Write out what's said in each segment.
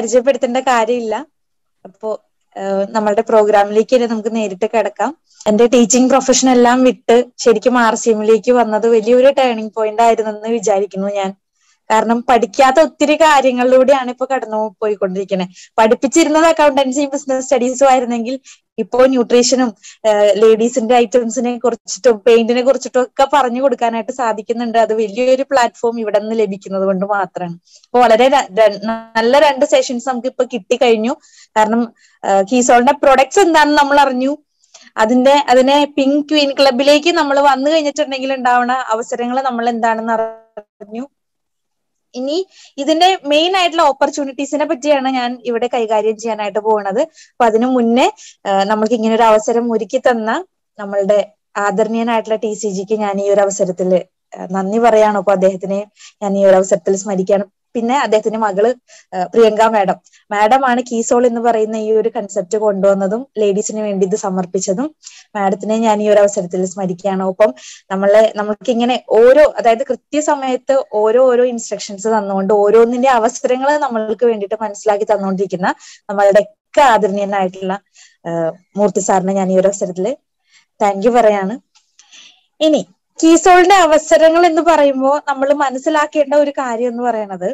പരിചയപ്പെടുത്തേണ്ട കാര്യമില്ല അപ്പോ ഏഹ് നമ്മളുടെ പ്രോഗ്രാമിലേക്ക് തന്നെ നമുക്ക് നേരിട്ട് കിടക്കാം എന്റെ ടീച്ചിങ് പ്രൊഫഷൻ എല്ലാം വിട്ട് ശരിക്കും ആർ സി എമ്മിലേക്ക് വന്നത് വലിയൊരു ടേണിംഗ് പോയിന്റ് ആയിരുന്നെന്ന് വിചാരിക്കുന്നു ഞാൻ കാരണം പഠിക്കാത്ത ഒത്തിരി കാര്യങ്ങളിലൂടെയാണ് ഇപ്പൊ കടന്നു പോയിക്കൊണ്ടിരിക്കുന്നത് പഠിപ്പിച്ചിരുന്നത് അക്കൗണ്ടൻസിയും ബിസിനസ് സ്റ്റഡീസും ആയിരുന്നെങ്കിൽ ഇപ്പോ ന്യൂട്രീഷനും ലേഡീസിന്റെ ഐറ്റംസിനെ കുറിച്ചിട്ടും പെയിന്റിനെ കുറിച്ചിട്ടും ഒക്കെ പറഞ്ഞു കൊടുക്കാനായിട്ട് സാധിക്കുന്നുണ്ട് അത് വലിയൊരു പ്ലാറ്റ്ഫോം ഇവിടെ നിന്ന് ലഭിക്കുന്നത് കൊണ്ട് മാത്രമാണ് അപ്പൊ വളരെ ര- ര- നല്ല രണ്ട് സെഷൻസ് നമുക്ക് ഇപ്പൊ കിട്ടിക്കഴിഞ്ഞു കാരണം കീസോളിന്റെ പ്രൊഡക്ട്സ് എന്താണെന്ന് നമ്മൾ അറിഞ്ഞു അതിന്റെ അതിനെ പിങ്ക് ക്വീൻ ക്ലബിലേക്ക് നമ്മൾ വന്നു കഴിഞ്ഞിട്ടുണ്ടെങ്കിൽ ഉണ്ടാവുന്ന അവസരങ്ങൾ നമ്മൾ എന്താണെന്ന് അറിഞ്ഞു ഇനി ഇതിന്റെ മെയിൻ ആയിട്ടുള്ള ഓപ്പർച്യൂണിറ്റീസിനെ പറ്റിയാണ് ഞാൻ ഇവിടെ കൈകാര്യം ചെയ്യാനായിട്ട് പോകുന്നത് അപ്പൊ അതിനു മുന്നേ ആ, നമ്മൾക്ക് ഇങ്ങനെ ഒരു അവസരം ഒരുക്കി തന്ന നമ്മളുടെ ആദരണീയനായിട്ടുള്ള ടി സി ജിക്ക് ഞാൻ ഈ ഒരു അവസരത്തിൽ നന്ദി പറയാണ് അപ്പൊ അദ്ദേഹത്തിനെ ഞാൻ ഈ ഒരു അവസരത്തിൽ സ്മരിക്കുകയാണ് പിന്നെ അദ്ദേഹത്തിന്റെ മകള് ആ, പ്രിയങ്ക മാഡം മാഡമാണ് കീസോൾ എന്ന് പറയുന്ന ഈ ഒരു കൺസെപ്റ്റ് കൊണ്ടുവന്നതും ലേഡീസിന് വേണ്ടി ഇത് സമർപ്പിച്ചതും മാഡത്തിനെ ഞാൻ ഈ ഒരു അവസരത്തിൽ സ്മരിക്കുകയാണ് ഒപ്പം നമ്മളെ നമ്മൾക്ക് ഇങ്ങനെ ഓരോ അതായത് കൃത്യസമയത്ത് ഓരോ ഓരോ ഇൻസ്ട്രക്ഷൻസ് തന്നുകൊണ്ട് ഓരോന്നിന്റെ അവസരങ്ങൾ നമ്മൾക്ക് വേണ്ടിയിട്ട് മനസ്സിലാക്കി തന്നുകൊണ്ടിരിക്കുന്ന നമ്മളുടെ ഒക്കെ ആദരണീയനായിട്ടുള്ള ആ, മൂർത്തി സാറിനെ ഞാൻ ഈ ഒരു അവസരത്തിൽ താങ്ക് യു പറയാണ് ഇനി കീസോളിന്റെ അവസരങ്ങൾ എന്ന് പറയുമ്പോൾ നമ്മൾ മനസ്സിലാക്കേണ്ട ഒരു കാര്യം എന്ന് പറയുന്നത്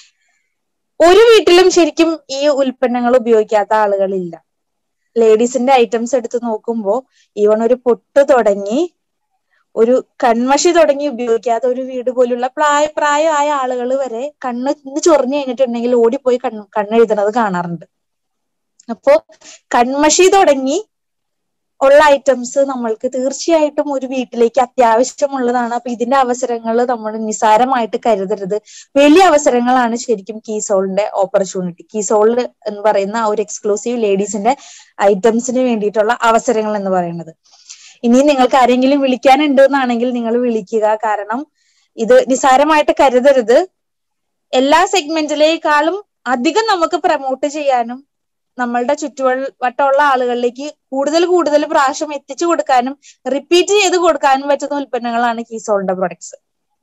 ഒരു വീട്ടിലും ശരിക്കും ഈ ഉൽപ്പന്നങ്ങൾ ഉപയോഗിക്കാത്ത ആളുകളില്ല ലേഡീസിന്റെ ഐറ്റംസ് എടുത്ത് നോക്കുമ്പോൾ ഈവൺ ഒരു പൊട്ട് തുടങ്ങി ഒരു കൺമഷി തുടങ്ങി ഉപയോഗിക്കാത്ത ഒരു വീട് പോലുള്ള പ്രായ പ്രായമായ ആളുകൾ വരെ കണ്ണ് ഇന്ന് ചൊറിഞ്ഞു കഴിഞ്ഞിട്ടുണ്ടെങ്കിൽ ഓടിപ്പോയി കണ്ണ് കണ്ണെഴുതണത് കാണാറുണ്ട് അപ്പോ കൺമഷി തുടങ്ങി ഉള്ള ഐറ്റംസ് നമ്മൾക്ക് തീർച്ചയായിട്ടും ഒരു വീട്ടിലേക്ക് അത്യാവശ്യമുള്ളതാണ് അപ്പൊ ഇതിന്റെ അവസരങ്ങൾ നമ്മൾ നിസാരമായിട്ട് കരുതരുത് വലിയ അവസരങ്ങളാണ് ശരിക്കും കീസോളിന്റെ ഓപ്പർച്യൂണിറ്റി കീസോൾ എന്ന് പറയുന്ന ആ ഒരു എക്സ്ക്ലൂസീവ് ലേഡീസിന്റെ ഐറ്റംസിന് വേണ്ടിയിട്ടുള്ള അവസരങ്ങൾ എന്ന് പറയുന്നത് ഇനി നിങ്ങൾക്ക് ആരെങ്കിലും വിളിക്കാനുണ്ട് എന്നാണെങ്കിൽ നിങ്ങൾ വിളിക്കുക കാരണം ഇത് നിസാരമായിട്ട് കരുതരുത് എല്ലാ സെഗ്മെന്റിലേക്കാളും അധികം നമുക്ക് പ്രൊമോട്ട് ചെയ്യാനും നമ്മളുടെ ചുറ്റുവട്ടമുള്ള ആളുകളിലേക്ക് കൂടുതൽ കൂടുതൽ പ്രാവശ്യം എത്തിച്ചു കൊടുക്കാനും റിപ്പീറ്റ് ചെയ്ത് കൊടുക്കാനും പറ്റുന്ന ഉൽപ്പന്നങ്ങളാണ് കീസോളിന്റെ പ്രൊഡക്ട്സ്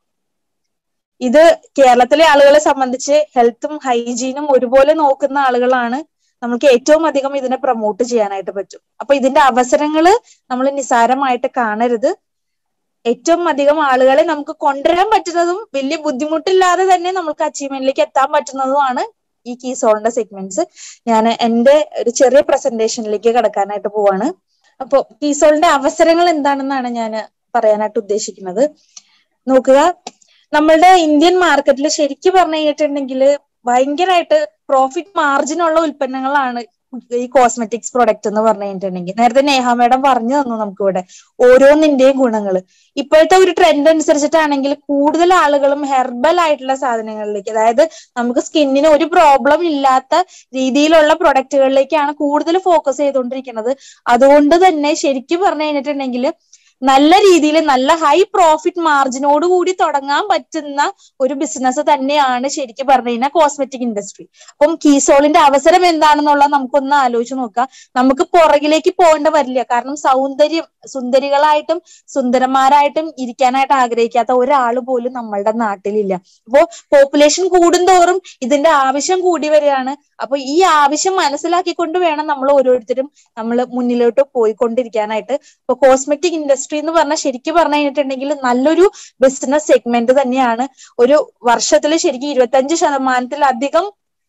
ഇത് കേരളത്തിലെ ആളുകളെ സംബന്ധിച്ച് ഹെൽത്തും ഹൈജീനും ഒരുപോലെ നോക്കുന്ന ആളുകളാണ് നമുക്ക് ഏറ്റവും അധികം ഇതിനെ പ്രൊമോട്ട് ചെയ്യാനായിട്ട് പറ്റും അപ്പൊ ഇതിന്റെ അവസരങ്ങള് നമ്മൾ നിസാരമായിട്ട് കാണരുത് ഏറ്റവും അധികം ആളുകളെ നമുക്ക് കൊണ്ടുവരാൻ പറ്റുന്നതും വലിയ ബുദ്ധിമുട്ടില്ലാതെ തന്നെ നമുക്ക് അച്ചീവ്മെന്റിലേക്ക് എത്താൻ പറ്റുന്നതുമാണ് ഈ കീസോളിന്റെ സെഗ്മെന്റ്സ് ഞാൻ എന്റെ ഒരു ചെറിയ പ്രസന്റേഷനിലേക്ക് കടക്കാനായിട്ട് പോവാണ് അപ്പോ കീസോളിന്റെ അവസരങ്ങൾ എന്താണെന്നാണ് ഞാൻ പറയാനായിട്ട് ഉദ്ദേശിക്കുന്നത് നോക്കുക നമ്മളുടെ ഇന്ത്യൻ മാർക്കറ്റിൽ ശരിക്കും പറഞ്ഞു കഴിഞ്ഞിട്ടുണ്ടെങ്കിൽ ഭയങ്കരമായിട്ട് പ്രോഫിറ്റ് മാർജിൻ ഉള്ള ഉൽപ്പന്നങ്ങളാണ് ഈ കോസ്മെറ്റിക്സ് പ്രൊഡക്റ്റ് എന്ന് പറഞ്ഞു കഴിഞ്ഞിട്ടുണ്ടെങ്കിൽ നേരത്തെ നേഹ മേഡം പറഞ്ഞു തന്നു നമുക്ക് ഇവിടെ ഓരോന്നിന്റെയും ഗുണങ്ങൾ ഇപ്പോഴത്തെ ഒരു ട്രെൻഡ് അനുസരിച്ചിട്ടാണെങ്കിൽ കൂടുതൽ ആളുകളും ഹെർബൽ ആയിട്ടുള്ള സാധനങ്ങളിലേക്ക് അതായത് നമുക്ക് സ്കിന്നിന് ഒരു പ്രോബ്ലം ഇല്ലാത്ത രീതിയിലുള്ള പ്രൊഡക്റ്റുകളിലേക്കാണ് കൂടുതൽ ഫോക്കസ് ചെയ്തുകൊണ്ടിരിക്കുന്നത് അതുകൊണ്ട് തന്നെ ശരിക്കും പറഞ്ഞു കഴിഞ്ഞിട്ടുണ്ടെങ്കിൽ നല്ല രീതിയിൽ നല്ല ഹൈ പ്രോഫിറ്റ് മാർജിനോട് കൂടി തുടങ്ങാൻ പറ്റുന്ന ഒരു ബിസിനസ് തന്നെയാണ് ശരിക്കും പറഞ്ഞു കഴിഞ്ഞാൽ കോസ്മെറ്റിക് ഇൻഡസ്ട്രി അപ്പം കീസോളിന്റെ അവസരം എന്താണെന്നുള്ളത് നമുക്കൊന്ന് ആലോചിച്ച് നോക്കാം നമുക്ക് പുറകിലേക്ക് പോകേണ്ട വരില്ല കാരണം സൗന്ദര്യം സുന്ദരികളായിട്ടും സുന്ദരന്മാരായിട്ടും ഇരിക്കാനായിട്ട് ആഗ്രഹിക്കാത്ത ഒരാൾ പോലും നമ്മളുടെ നാട്ടിലില്ല അപ്പോ പോപ്പുലേഷൻ കൂടുന്തോറും ഇതിന്റെ ആവശ്യം കൂടി വരികയാണ് അപ്പൊ ഈ ആവശ്യം മനസ്സിലാക്കിക്കൊണ്ട് വേണം നമ്മൾ ഓരോരുത്തരും നമ്മൾ മുന്നിലോട്ട് പോയിക്കൊണ്ടിരിക്കാനായിട്ട് ഇപ്പൊ കോസ്മെറ്റിക് ഇൻഡസ്ട്രി എന്ന് പറഞ്ഞാൽ ശരിക്കും പറഞ്ഞു കഴിഞ്ഞിട്ടുണ്ടെങ്കിൽ നല്ലൊരു ബിസിനസ് സെഗ്മെന്റ് തന്നെയാണ് ഒരു വർഷത്തിൽ ശരിക്കും ഇരുപത്തഞ്ച് ശതമാനത്തിലധികം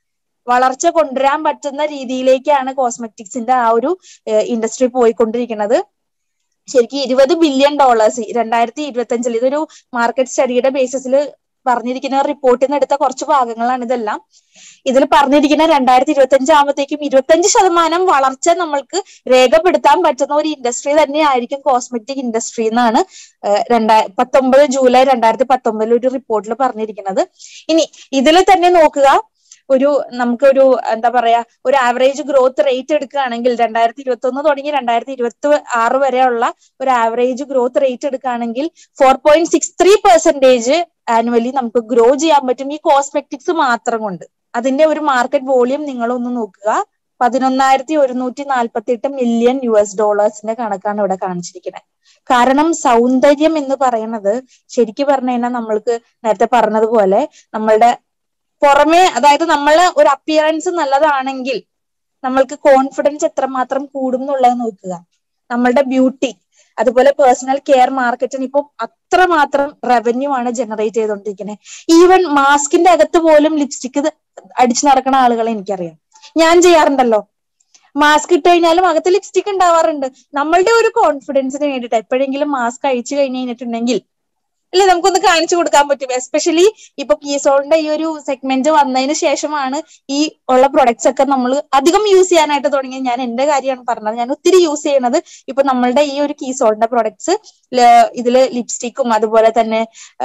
വളർച്ച കൊണ്ടുവരാൻ പറ്റുന്ന രീതിയിലേക്കാണ് കോസ്മെറ്റിക്സിന്റെ ആ ഒരു ഇൻഡസ്ട്രി പോയിക്കൊണ്ടിരിക്കുന്നത് ശരിക്കും ഇരുപത് ബില്യൺ ഡോളേഴ്സ് രണ്ടായിരത്തി ഇരുപത്തി അഞ്ചിൽ ഇതൊരു മാർക്കറ്റ് സ്റ്റഡിയുടെ ബേസിസിൽ പറഞ്ഞിരിക്കുന്ന റിപ്പോർട്ടിൽ നിന്ന് എടുത്ത കുറച്ച് ഭാഗങ്ങളാണ് ഇതെല്ലാം ഇതിൽ പറഞ്ഞിരിക്കുന്ന രണ്ടായിരത്തി ഇരുപത്തി അഞ്ചാകുമ്പോഴത്തേക്കും ഇരുപത്തഞ്ച് ശതമാനം വളർച്ച നമ്മൾക്ക് രേഖപ്പെടുത്താൻ പറ്റുന്ന ഒരു ഇൻഡസ്ട്രി തന്നെയായിരിക്കും കോസ്മെറ്റിക് ഇൻഡസ്ട്രി എന്നാണ് രണ്ടായി പത്തൊമ്പത് ജൂലൈ രണ്ടായിരത്തി പത്തൊമ്പതിൽ ഒരു റിപ്പോർട്ടിൽ പറഞ്ഞിരിക്കുന്നത് ഇനി ഇതിൽ തന്നെ നോക്കുക ഒരു നമുക്കൊരു എന്താ പറയാ ഒരു ആവറേജ് ഗ്രോത്ത് റേറ്റ് എടുക്കുകയാണെങ്കിൽ രണ്ടായിരത്തി ഇരുപത്തി ഒന്ന് തുടങ്ങി രണ്ടായിരത്തി ഇരുപത്തി ആറ് വരെയുള്ള ഒരു ആവറേജ് ഗ്രോത്ത് റേറ്റ് എടുക്കുകയാണെങ്കിൽ four point six three percentage annually നമുക്ക് ഗ്രോ ചെയ്യാൻ പറ്റും ഈ കോസ്മെറ്റിക്സ് മാത്രം കൊണ്ട് അതിന്റെ ഒരു മാർക്കറ്റ് വോളിയം നിങ്ങളൊന്ന് നോക്കുക പതിനൊന്നായിരത്തി ഒരുന്നൂറ്റി നാൽപ്പത്തി എട്ട് മില്യൺ യു എസ് ഡോളേഴ്സിന്റെ കണക്കാണ് ഇവിടെ കാണിച്ചിരിക്കുന്നത് കാരണം സൗന്ദര്യം എന്ന് പറയുന്നത് ശരിക്കും പറഞ്ഞു കഴിഞ്ഞാൽ നമ്മൾക്ക് നേരത്തെ പറഞ്ഞതുപോലെ നമ്മളുടെ പുറമേ അതായത് നമ്മള് ഒരു അപ്പിയറൻസ് നല്ലതാണെങ്കിൽ നമ്മൾക്ക് കോൺഫിഡൻസ് എത്രമാത്രം കൂടും എന്നുള്ളത് നോക്കുക നമ്മളുടെ ബ്യൂട്ടി അതുപോലെ പേഴ്സണൽ കെയർ മാർക്കറ്റിന് ഇപ്പം അത്രമാത്രം റവന്യൂ ആണ് ജനറേറ്റ് ചെയ്തുകൊണ്ടിരിക്കുന്നത് ഈവൻ മാസ്കിന്റെ അകത്ത് പോലും ലിപ്സ്റ്റിക് അടിച്ചു നടക്കുന്ന ആളുകളെ എനിക്കറിയാം ഞാൻ ചെയ്യാറുണ്ടല്ലോ മാസ്ക് ഇട്ട് കഴിഞ്ഞാലും അകത്ത് ലിപ്സ്റ്റിക് ഉണ്ടാവാറുണ്ട് നമ്മളുടെ ഒരു കോൺഫിഡൻസിന് വേണ്ടിയിട്ട് എപ്പോഴെങ്കിലും മാസ്ക് അഴിച്ചു കഴിഞ്ഞ് കഴിഞ്ഞിട്ടുണ്ടെങ്കിൽ അല്ലെ നമുക്കൊന്ന് കാണിച്ചു കൊടുക്കാൻ പറ്റും എസ്പെഷ്യലി ഇപ്പൊ കീസോളിന്റെ ഈ ഒരു സെഗ്മെന്റ് വന്നതിന് ശേഷമാണ് ഈ ഉള്ള പ്രൊഡക്ട്സ് ഒക്കെ നമ്മൾ അധികം യൂസ് ചെയ്യാനായിട്ട് തുടങ്ങിയത് ഞാൻ എന്റെ കാര്യമാണ് പറഞ്ഞത് ഞാൻ ഒത്തിരി യൂസ് ചെയ്യുന്നത് ഇപ്പൊ നമ്മളുടെ ഈ ഒരു കീസോളിന്റെ പ്രൊഡക്ട്സ് ഇതില് ലിപ്സ്റ്റിക്കും അതുപോലെ തന്നെ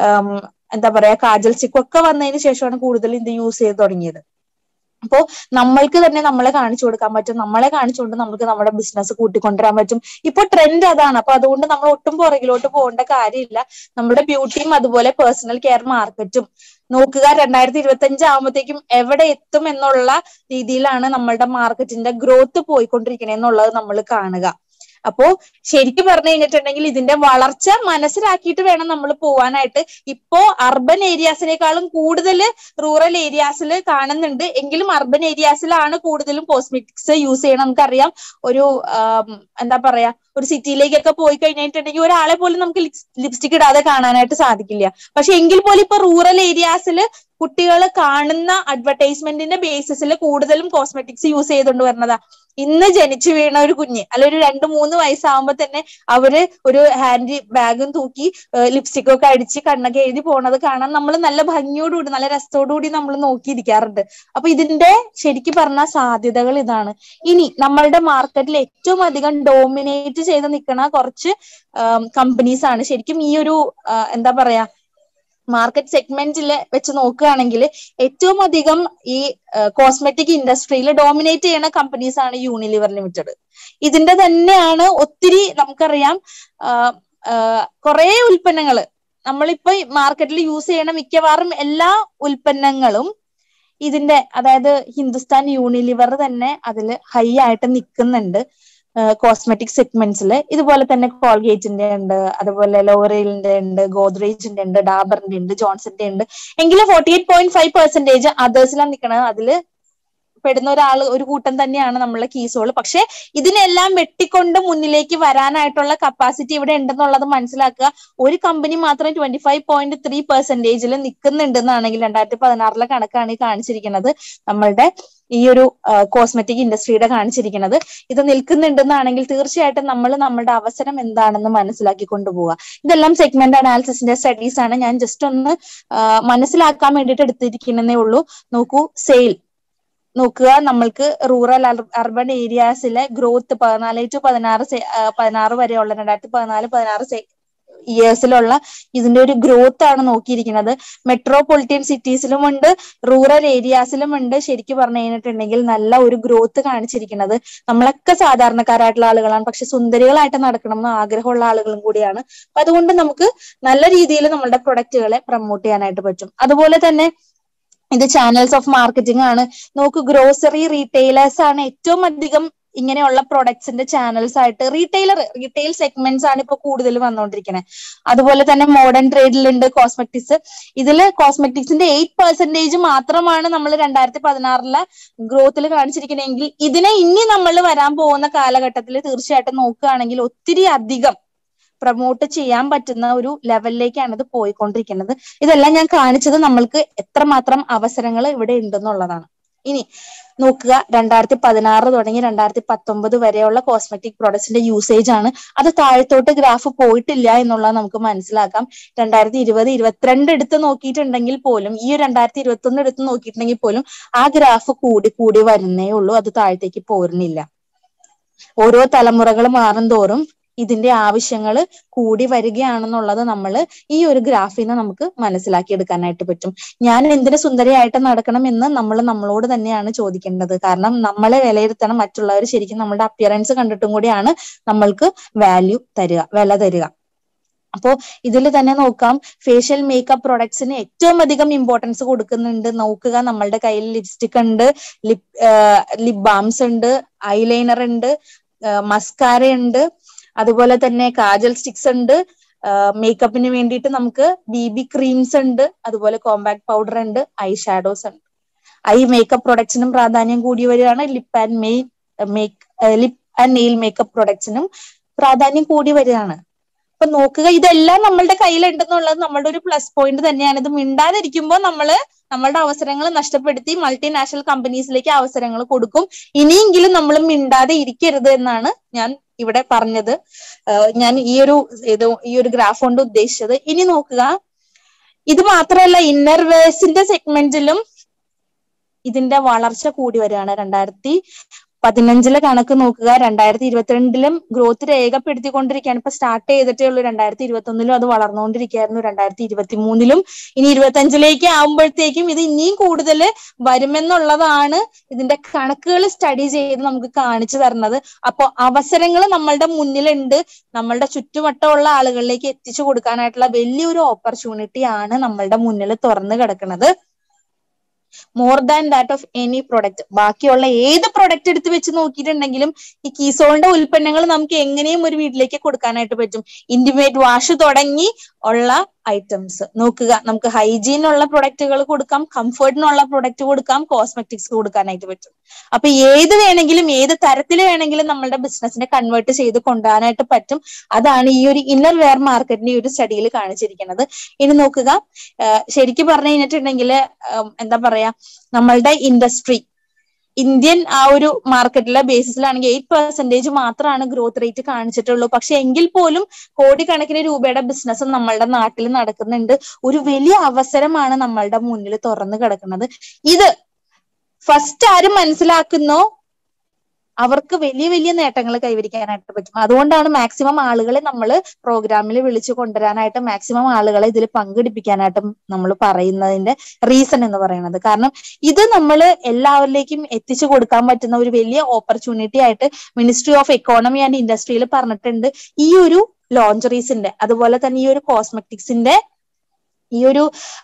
എന്താ പറയാ കാജൽ സ്റ്റിക്കും ഒക്കെ വന്നതിന് ശേഷമാണ് കൂടുതൽ ഇത് യൂസ് ചെയ്ത് തുടങ്ങിയത് അപ്പോ നമ്മൾക്ക് തന്നെ നമ്മളെ കാണിച്ചു കൊടുക്കാൻ പറ്റും നമ്മളെ കാണിച്ചുകൊണ്ട് നമുക്ക് നമ്മുടെ ബിസിനസ് കൂട്ടിക്കൊണ്ടുവരാൻ പറ്റും ഇപ്പൊ ട്രെൻഡ് അതാണ് അപ്പൊ അതുകൊണ്ട് നമ്മൾ ഒട്ടും പുറകിലോട്ട് പോകേണ്ട കാര്യമില്ല നമ്മുടെ ബ്യൂട്ടിയും അതുപോലെ പേഴ്സണൽ കെയർ മാർക്കറ്റും നോക്കുക രണ്ടായിരത്തി ഇരുപത്തി അഞ്ച് ആകുമ്പോഴത്തേക്കും എവിടെ എത്തും എന്നുള്ള രീതിയിലാണ് നമ്മളുടെ മാർക്കറ്റിന്റെ ഗ്രോത്ത് പോയിക്കൊണ്ടിരിക്കണേ എന്നുള്ളത് നമ്മൾ കാണുക അപ്പോ ശരിക്കും പറഞ്ഞു കഴിഞ്ഞിട്ടുണ്ടെങ്കിൽ ഇതിന്റെ വളർച്ച മനസ്സിലാക്കിയിട്ട് വേണം നമ്മൾ പോവാനായിട്ട് ഇപ്പോ അർബൻ ഏരിയാസിനേക്കാളും കൂടുതൽ റൂറൽ ഏരിയാസിൽ കാണുന്നുണ്ട് എങ്കിലും അർബൻ ഏരിയാസിലാണ് കൂടുതലും കോസ്മെറ്റിക്സ് യൂസ് ചെയ്യണം നമുക്കറിയാം ഒരു എന്താ പറയാ ഒരു സിറ്റിയിലേക്കൊക്കെ പോയി കഴിഞ്ഞിട്ടുണ്ടെങ്കിൽ ഒരാളെ പോലും നമുക്ക് ലിപ്സ്റ്റിക് ഇടാതെ കാണാനായിട്ട് സാധിക്കില്ല പക്ഷെ എങ്കിൽ പോലും ഇപ്പൊ റൂറൽ ഏരിയാസിൽ കുട്ടികൾ കാണുന്ന അഡ്വർടൈസ്മെന്റിന്റെ ബേസിസിൽ കൂടുതലും കോസ്മെറ്റിക്സ് യൂസ് ചെയ്തുകൊണ്ട് വരുന്നതാ ഇന്ന് ജനിച്ചു വീണ ഒരു കുഞ്ഞ് അല്ല ഒരു രണ്ട് മൂന്ന് വയസ്സാകുമ്പോ തന്നെ അവര് ഒരു ഹാൻഡ് ബാഗും തൂക്കി ലിപ്സ്റ്റിക് ഒക്കെ അടിച്ച് കണ്ണൊക്കെ എഴുതി പോണത് കാണാൻ നമ്മൾ നല്ല ഭംഗിയോടുകൂടി നല്ല രസത്തോടുകൂടി നമ്മൾ നോക്കിയിരിക്കാറുണ്ട് അപ്പൊ ഇതിന്റെ ശരിക്കും പറഞ്ഞ സാധ്യതകൾ ഇതാണ് ഇനി നമ്മളുടെ മാർക്കറ്റിൽ ഏറ്റവും അധികം ഡോമിനേറ്റ് ചെയ്ത് നിൽക്കുന്ന കുറച്ച് കമ്പനീസ് ആണ് ശരിക്കും ഈ ഒരു എന്താ പറയാ മാർക്കറ്റ് സെഗ്മെന്റിൽ വെച്ച് നോക്കുകയാണെങ്കിൽ ഏറ്റവും അധികം ഈ കോസ്മെറ്റിക് ഇൻഡസ്ട്രിയിൽ ഡോമിനേറ്റ് ചെയ്യുന്ന കമ്പനീസ് ആണ് യൂണിലിവർ ലിമിറ്റഡ് ഇതിന്റെ തന്നെയാണ് ഒത്തിരി നമുക്കറിയാം കുറെ ഉൽപ്പന്നങ്ങൾ നമ്മളിപ്പോ മാർക്കറ്റിൽ യൂസ് ചെയ്യണ മിക്കവാറും എല്ലാ ഉൽപ്പന്നങ്ങളും ഇതിന്റെ അതായത് ഹിന്ദുസ്ഥാൻ യൂണിലിവർ തന്നെ അതിൽ ഹൈ ആയിട്ട് നിൽക്കുന്നുണ്ട് കോസ്മെറ്റിക് സെഗ്മെന്റ്സിൽ ഇതുപോലെ തന്നെ കോൾഗേറ്റിന്റെ ഉണ്ട് അതുപോലെ ലോറയിലിന്റെ ഉണ്ട് ഗോദ്രേജിന്റെ ഉണ്ട് ഡാബറിന്റെ ഉണ്ട് ജോൺസന്റെ ഉണ്ട് എങ്കിലും forty eight point five percentage അതേഴ്സിലാണ് നിൽക്കുന്നത് അതില് പെടുന്ന ഒരാൾ ഒരു കൂട്ടം തന്നെയാണ് നമ്മളെ കീസോള് പക്ഷെ ഇതിനെല്ലാം വെട്ടിക്കൊണ്ട് മുന്നിലേക്ക് വരാനായിട്ടുള്ള കപ്പാസിറ്റി ഇവിടെ ഉണ്ടെന്നുള്ളത് മനസ്സിലാക്കുക ഒരു കമ്പനി മാത്രം ട്വന്റി ഫൈവ് പോയിന്റ് ത്രീ പെർസെന്റേജിൽ നിൽക്കുന്നുണ്ടെന്നാണെങ്കിൽ രണ്ടായിരത്തി പതിനാറിലെ കണക്കാണ് ഈ കാണിച്ചിരിക്കുന്നത് നമ്മളുടെ ഈ ഒരു കോസ്മെറ്റിക് ഇൻഡസ്ട്രിയുടെ കാണിച്ചിരിക്കുന്നത് ഇത് നിൽക്കുന്നുണ്ടെന്നാണെങ്കിൽ തീർച്ചയായിട്ടും നമ്മൾ നമ്മുടെ അവസരം എന്താണെന്ന് മനസ്സിലാക്കി കൊണ്ടുപോവുക ഇതെല്ലാം സെഗ്മെന്റ് അനാലിസിസിന്റെ സ്റ്റഡീസ് ആണ് ഞാൻ ജസ്റ്റ് ഒന്ന് മനസ്സിലാക്കാൻ വേണ്ടിയിട്ട് എടുത്തിരിക്കുന്നതേ ഉള്ളൂ നോക്കൂ സെയിൽ നോക്കുക നമ്മൾക്ക് റൂറൽ അർബൻ ഏരിയാസിലെ ഗ്രോത്ത് പതിനാല് ടു പതിനാറ് പതിനാറ് വരെയുള്ള രണ്ടായിരത്തി പതിനാല് പതിനാറ് ഇയേഴ്സിലുള്ള ഇതിന്റെ ഒരു ഗ്രോത്ത് ആണ് നോക്കിയിരിക്കുന്നത് മെട്രോപൊളിറ്റൻ സിറ്റീസിലും ഉണ്ട് റൂറൽ ഏരിയാസിലും ഉണ്ട് ശരിക്കും പറഞ്ഞു കഴിഞ്ഞിട്ടുണ്ടെങ്കിൽ നല്ല ഒരു ഗ്രോത്ത് കാണിച്ചിരിക്കുന്നത് നമ്മളൊക്കെ സാധാരണക്കാരായിട്ടുള്ള ആളുകളാണ് പക്ഷെ സുന്ദരികളായിട്ട് നടക്കണം എന്ന് ആഗ്രഹമുള്ള ആളുകളും കൂടിയാണ് അപ്പൊ അതുകൊണ്ട് നമുക്ക് നല്ല രീതിയിൽ നമ്മളുടെ പ്രൊഡക്റ്റുകളെ പ്രൊമോട്ട് ചെയ്യാനായിട്ട് പറ്റും അതുപോലെ തന്നെ ഇത് ചാനൽസ് ഓഫ് മാർക്കറ്റിംഗ് ആണ് നോക്ക് ഗ്രോസറി റീറ്റെയിലേഴ്സ് ആണ് ഏറ്റവും അധികം ഇങ്ങനെയുള്ള പ്രൊഡക്ട്സിന്റെ ചാനൽസ് ആയിട്ട് റീറ്റെയിലർ റീറ്റെയിൽ സെഗ്മെന്റ്സ് ആണ് ഇപ്പൊ കൂടുതൽ വന്നുകൊണ്ടിരിക്കുന്നത് അതുപോലെ തന്നെ മോഡേൺ ട്രേഡിലുണ്ട് കോസ്മെറ്റിക്സ് ഇതില് കോസ്മെറ്റിക്സിന്റെ എയ്റ്റ് പെർസെന്റേജ് മാത്രമാണ് നമ്മൾ രണ്ടായിരത്തി പതിനാറിലെ ഗ്രോത്തിൽ കാണിച്ചിരിക്കുന്നതെങ്കിൽ ഇതിനെ ഇനി നമ്മൾ വരാൻ പോകുന്ന കാലഘട്ടത്തിൽ തീർച്ചയായിട്ടും നോക്കുകയാണെങ്കിൽ ഒത്തിരി അധികം പ്രൊമോട്ട് ചെയ്യാൻ പറ്റുന്ന ഒരു ലെവലിലേക്കാണ് ഇത് പോയിക്കൊണ്ടിരിക്കുന്നത് ഇതെല്ലാം ഞാൻ കാണിച്ചത് നമ്മൾക്ക് എത്രമാത്രം അവസരങ്ങൾ ഇവിടെ ഉണ്ടെന്നുള്ളതാണ് ഇനി നോക്കുക രണ്ടായിരത്തി പതിനാറ് തുടങ്ങി രണ്ടായിരത്തി പത്തൊമ്പത് വരെയുള്ള കോസ്മെറ്റിക് പ്രോഡക്ട്സിന്റെ യൂസേജ് ആണ് അത് താഴത്തോട്ട് ഗ്രാഫ് പോയിട്ടില്ല എന്നുള്ളത് നമുക്ക് മനസ്സിലാക്കാം രണ്ടായിരത്തി ഇരുപത് ഇരുപത്തിരണ്ട് എടുത്ത് നോക്കിയിട്ടുണ്ടെങ്കിൽ പോലും ഈ രണ്ടായിരത്തി ഇരുപത്തി ഒന്ന് എടുത്ത് നോക്കിയിട്ടുണ്ടെങ്കിൽ പോലും ആ ഗ്രാഫ് കൂടി കൂടി വരുന്നേ ഉള്ളൂ അത് താഴത്തേക്ക് പോരുന്നില്ല ഓരോ തലമുറകൾ മാറും തോറും ഇതിന്റെ ആവശ്യങ്ങൾ കൂടി വരികയാണെന്നുള്ളത് നമ്മൾ ഈ ഒരു ഗ്രാഫിൽ നിന്ന് നമുക്ക് മനസ്സിലാക്കി എടുക്കാനായിട്ട് പറ്റും ഞാൻ എന്തിനു സുന്ദരിയായിട്ട് നടക്കണം എന്ന് നമ്മൾ നമ്മളോട് തന്നെയാണ് ചോദിക്കേണ്ടത് കാരണം നമ്മളെ വിലയിരുത്തണം മറ്റുള്ളവർ ശരിക്കും നമ്മുടെ അപ്പിയറൻസ് കണ്ടിട്ടും കൂടിയാണ് നമ്മൾക്ക് വാല്യൂ തരിക വില തരിക അപ്പോ ഇതിൽ തന്നെ നോക്കാം ഫേഷ്യൽ മേക്കപ്പ് പ്രൊഡക്ട്സിന് ഏറ്റവും അധികം ഇമ്പോർട്ടൻസ് കൊടുക്കുന്നുണ്ട് നോക്കുക നമ്മളുടെ കയ്യിൽ ലിപ്സ്റ്റിക് ഉണ്ട് ലിപ് ലിപ് ബാംസ് ഉണ്ട് ഐലൈനർ ഉണ്ട് മസ്കാര ഉണ്ട് അതുപോലെ തന്നെ കാജൽ സ്റ്റിക്സ് ഉണ്ട് മേക്കപ്പിന് വേണ്ടിയിട്ട് നമുക്ക് ബി ബി ക്രീംസ് ഉണ്ട് അതുപോലെ കോമ്പാക്ട് പൗഡർ ഉണ്ട് ഐ ഷാഡോസ് ഉണ്ട് ഐ മേക്കപ്പ് പ്രൊഡക്ട്സിനും പ്രാധാന്യം കൂടി വരികയാണ് lip and may make lip and nail makeup പ്രൊഡക്ട്സിനും പ്രാധാന്യം കൂടി വരികയാണ് അപ്പൊ നോക്കുക ഇതെല്ലാം നമ്മളുടെ കയ്യിലുണ്ടെന്നുള്ളത് നമ്മളുടെ ഒരു പ്ലസ് പോയിന്റ് തന്നെയാണ് ഇത് മിണ്ടാതിരിക്കുമ്പോൾ നമ്മള് നമ്മളുടെ അവസരങ്ങൾ നഷ്ടപ്പെടുത്തി മൾട്ടിനാഷണൽ കമ്പനീസിലേക്ക് അവസരങ്ങൾ കൊടുക്കും ഇനിയെങ്കിലും നമ്മൾ മിണ്ടാതെ ഇരിക്കരുത് എന്നാണ് ഞാൻ ഇവിടെ പറഞ്ഞത് ഞാൻ ഈ ഒരു ഇത് ഈ ഒരു ഗ്രാഫ് കൊണ്ട് ഉദ്ദേശിച്ചത് ഇനി നോക്കുക ഇത് മാത്രമല്ല ഇന്നർ വേഴ്സിന്റെ സെഗ്മെന്റിലും ഇതിന്റെ വളർച്ച കൂടി വരികയാണ് രണ്ടായിരത്തി പതിനഞ്ചിലെ കണക്ക് നോക്കുക രണ്ടായിരത്തി ഇരുപത്തിരണ്ടിലും ഗ്രോത്ത് രേഖപ്പെടുത്തിക്കൊണ്ടിരിക്കുകയാണ് ഇപ്പൊ സ്റ്റാർട്ട് ചെയ്തിട്ടേ ഉള്ളൂ രണ്ടായിരത്തി ഇരുപത്തി ഒന്നിലും അത് വളർന്നുകൊണ്ടിരിക്കുകയായിരുന്നു രണ്ടായിരത്തി ഇരുപത്തി മൂന്നിലും ഇനി ഇരുപത്തി അഞ്ചിലേക്ക് ആവുമ്പോഴത്തേക്കും ഇത് ഇനിയും കൂടുതൽ വരുമെന്നുള്ളതാണ് ഇതിന്റെ കണക്കുകൾ സ്റ്റഡി ചെയ്ത് നമുക്ക് കാണിച്ചു തരുന്നത് അപ്പൊ അവസരങ്ങൾ നമ്മളുടെ മുന്നിലുണ്ട് നമ്മളുടെ ചുറ്റുവട്ടമുള്ള ആളുകളിലേക്ക് എത്തിച്ചു കൊടുക്കാനായിട്ടുള്ള വലിയൊരു ഓപ്പർച്യൂണിറ്റി ആണ് നമ്മളുടെ മുന്നിൽ തുറന്നു കിടക്കുന്നത് more than that of any product ബാക്കിയുള്ള ഏത് പ്രൊഡക്റ്റ് എടുത്ത് വെച്ച് നോക്കിയിട്ടുണ്ടെങ്കിലും ഈ കീസോളിന്റെ ഉൽപ്പന്നങ്ങൾ നമുക്ക് എങ്ങനെയും ഒരു വീട്ടിലേക്ക് കൊടുക്കാനായിട്ട് പറ്റും ഇന്റിമേറ്റ് വാഷ് തുടങ്ങി ഉള്ള ഐറ്റംസ് നോക്കുക നമുക്ക് ഹൈജീനുള്ള പ്രൊഡക്റ്റുകൾ കൊടുക്കാം കംഫർട്ടിനുള്ള പ്രൊഡക്റ്റ് കൊടുക്കാം കോസ്മെറ്റിക്സ് കൊടുക്കാനായിട്ട് പറ്റും അപ്പൊ ഏത് വേണമെങ്കിലും ഏത് തരത്തിൽ വേണമെങ്കിലും നമ്മളുടെ ബിസിനസിനെ കൺവേർട്ട് ചെയ്ത് കൊണ്ടുപോകാനായിട്ട് പറ്റും അതാണ് ഈ ഒരു ഇന്നർ വെയർ മാർക്കറ്റിന്റെ ഈ ഒരു സ്റ്റഡിയിൽ കാണിച്ചിരിക്കുന്നത് ഇനി നോക്കുക ശരിക്കും പറഞ്ഞു കഴിഞ്ഞിട്ടുണ്ടെങ്കിൽ എന്താ പറയാ നമ്മളുടെ ഇൻഡസ്ട്രി ഇന്ത്യൻ ആ ഒരു മാർക്കറ്റിലെ ബേസിസിലാണെങ്കിൽ എയ്റ്റ് പെർസെന്റേജ് മാത്രമാണ് ഗ്രോത്ത് റേറ്റ് കാണിച്ചിട്ടുള്ളൂ പക്ഷെ എങ്കിൽ പോലും കോടിക്കണക്കിന് രൂപയുടെ ബിസിനസ് നമ്മളുടെ നാട്ടിൽ നടക്കുന്നുണ്ട് ഒരു വലിയ അവസരമാണ് നമ്മളുടെ മുന്നിൽ തുറന്നു കിടക്കുന്നത് ഇത് ഫസ്റ്റ് ആരും മനസ്സിലാക്കുന്നോ അവർക്ക് വലിയ വലിയ നേട്ടങ്ങൾ കൈവരിക്കാനായിട്ട് പറ്റും അതുകൊണ്ടാണ് മാക്സിമം ആളുകളെ നമ്മൾ പ്രോഗ്രാമിൽ വിളിച്ചു കൊണ്ടുവരാനായിട്ട് മാക്സിമം ആളുകളെ ഇതിൽ പങ്കെടുപ്പിക്കാനായിട്ട് നമ്മൾ പറയുന്നതിന്റെ റീസൺ എന്ന് പറയുന്നത് കാരണം ഇത് നമ്മൾ എല്ലാവരിലേക്കും എത്തിച്ചു കൊടുക്കാൻ പറ്റുന്ന ഒരു വലിയ ഓപ്പർച്യൂണിറ്റി ആയിട്ട് മിനിസ്ട്രി ഓഫ് എക്കോണമി ആൻഡ് ഇൻഡസ്ട്രിയിൽ പറഞ്ഞിട്ടുണ്ട് ഈ ഒരു ലോഞ്ചറീസിന്റെ അതുപോലെ തന്നെ ഈ ഒരു കോസ്മെറ്റിക്സിന്റെ ഈ ഒരു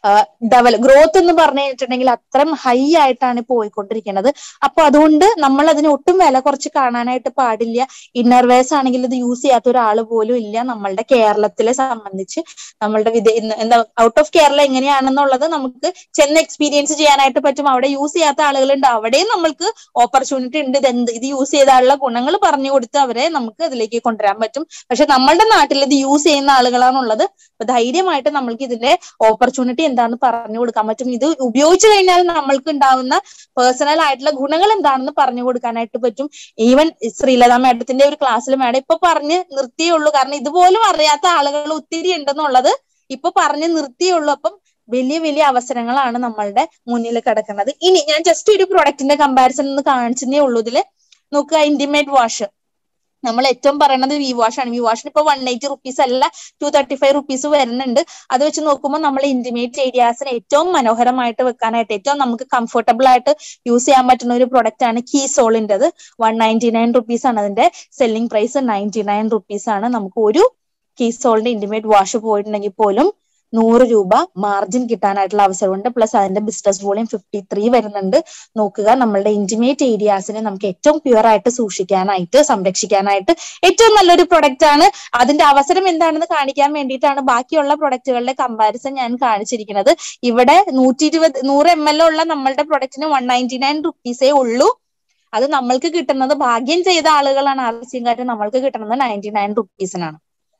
ഡെവല ഗ്രോത്ത് എന്ന് പറഞ്ഞു കഴിഞ്ഞിട്ടുണ്ടെങ്കിൽ അത്രയും ഹൈ ആയിട്ടാണ് പോയിക്കൊണ്ടിരിക്കുന്നത് അപ്പൊ അതുകൊണ്ട് നമ്മൾ അതിന് ഒട്ടും വില കുറച്ച് കാണാനായിട്ട് പാടില്ല ഇന്നർവേഴ്സ് ആണെങ്കിൽ ഇത് യൂസ് ചെയ്യാത്ത ഒരാൾ പോലും ഇല്ല നമ്മളുടെ കേരളത്തിലെ സംബന്ധിച്ച് നമ്മളുടെ വിദേ എന്താ ഔട്ട് ഓഫ് കേരള എങ്ങനെയാണെന്നുള്ളത് നമുക്ക് ചെന്ന് എക്സ്പീരിയൻസ് ചെയ്യാനായിട്ട് പറ്റും അവിടെ യൂസ് ചെയ്യാത്ത ആളുകളുണ്ട് അവിടെയും നമ്മൾക്ക് ഓപ്പർച്യൂണിറ്റി ഉണ്ട് ഇത് എന്ത് ഇത് യൂസ് ചെയ്താലുള്ള ഗുണങ്ങൾ പറഞ്ഞു കൊടുത്ത് അവരെ നമുക്ക് അതിലേക്ക് കൊണ്ടുവരാൻ പറ്റും പക്ഷെ നമ്മളുടെ നാട്ടിൽ ഇത് യൂസ് ചെയ്യുന്ന ആളുകളാണുള്ളത് അപ്പൊ ധൈര്യമായിട്ട് നമ്മൾക്ക് ഇതിന്റെ ഓപ്പർച്യൂണിറ്റി എന്താണെന്ന് പറഞ്ഞു കൊടുക്കാൻ പറ്റും ഇത് ഉപയോഗിച്ചു കഴിഞ്ഞാൽ നമ്മൾക്ക് ഉണ്ടാവുന്ന പേഴ്സണൽ ആയിട്ടുള്ള ഗുണങ്ങൾ എന്താണെന്ന് പറഞ്ഞു കൊടുക്കാനായിട്ട് പറ്റും ഈവൻ ശ്രീലത മാഡത്തിന്റെ ഒരു ക്ലാസ്സിൽ മാഡം ഇപ്പൊ പറഞ്ഞ് നിർത്തിയേ ഉള്ളൂ കാരണം ഇതുപോലും അറിയാത്ത ആളുകൾ ഒത്തിരി ഉണ്ടെന്നുള്ളത് ഇപ്പൊ പറഞ്ഞ് നിർത്തിയേ ഉള്ളൂ അപ്പം വലിയ വലിയ അവസരങ്ങളാണ് നമ്മളുടെ മുന്നിൽ കിടക്കുന്നത് ഇനി ഞാൻ ജസ്റ്റ് ഒരു പ്രൊഡക്റ്റിന്റെ കമ്പാരിസൺ ഒന്ന് കാണിച്ചതേ ഉള്ളൂ ഇതില് നോക്കുക ഇന്റിമേറ്റ് വാഷ് നമ്മൾ ഏറ്റവും പറയുന്നത് വി വാഷ് ആണ് വി വാഷിന് ഇപ്പൊ വൺ എയ്റ്റി റുപ്പീസ് അല്ല ടു തേർട്ടി ഫൈവ് റുപ്പീസ് വരുന്നുണ്ട് അത് വെച്ച് നോക്കുമ്പോൾ നമ്മൾ ഇന്റിമേറ്റ് ഏരിയാസിന് ഏറ്റവും മനോഹരമായിട്ട് വെക്കാനായിട്ട് ഏറ്റവും നമുക്ക് കംഫർട്ടബിൾ ആയിട്ട് യൂസ് ചെയ്യാൻ പറ്റുന്ന ഒരു പ്രൊഡക്റ്റ് ആണ് കീ സോളിൻ്റെത് വൺ നയൻറ്റി നയൻ റുപ്പീസ് ആണ് അതിന്റെ selling price ninety nine rupees ആണ് നമുക്ക് ഒരു കീ സോളിന്റെ ഇന്റിമേറ്റ് വാഷ് പോയിട്ടുണ്ടെങ്കിൽ പോലും നൂറ് രൂപ മാർജിൻ കിട്ടാനായിട്ടുള്ള അവസരമുണ്ട് പ്ലസ് അതിന്റെ ബിസിനസ് വോളിയം ഫിഫ്റ്റി ത്രീ വരുന്നുണ്ട് നോക്കുക നമ്മളുടെ ഇന്റിമേറ്റ് ഏരിയാസിനെ നമുക്ക് ഏറ്റവും പ്യുവർ ആയിട്ട് സൂക്ഷിക്കാനായിട്ട് സംരക്ഷിക്കാനായിട്ട് ഏറ്റവും നല്ലൊരു പ്രൊഡക്റ്റ് ആണ് അതിന്റെ അവസരം എന്താണെന്ന് കാണിക്കാൻ വേണ്ടിയിട്ടാണ് ബാക്കിയുള്ള പ്രൊഡക്റ്റുകളുടെ കമ്പാരിസൺ ഞാൻ കാണിച്ചിരിക്കുന്നത് ഇവിടെ നൂറ്റി ഇരുപത് നൂറ് എം എൽ ഉള്ള നമ്മളുടെ പ്രൊഡക്റ്റിന് വൺ നയൻറ്റി നയൻ റുപ്പീസേ ഉള്ളൂ അത് നമ്മൾക്ക് കിട്ടുന്നത് ഭാഗ്യം ചെയ്ത ആളുകളാണ് ആർസിയംകാർ നമ്മൾക്ക് കിട്ടുന്നത് നയൻറ്റി നയൻ റുപ്പീസിനാണ്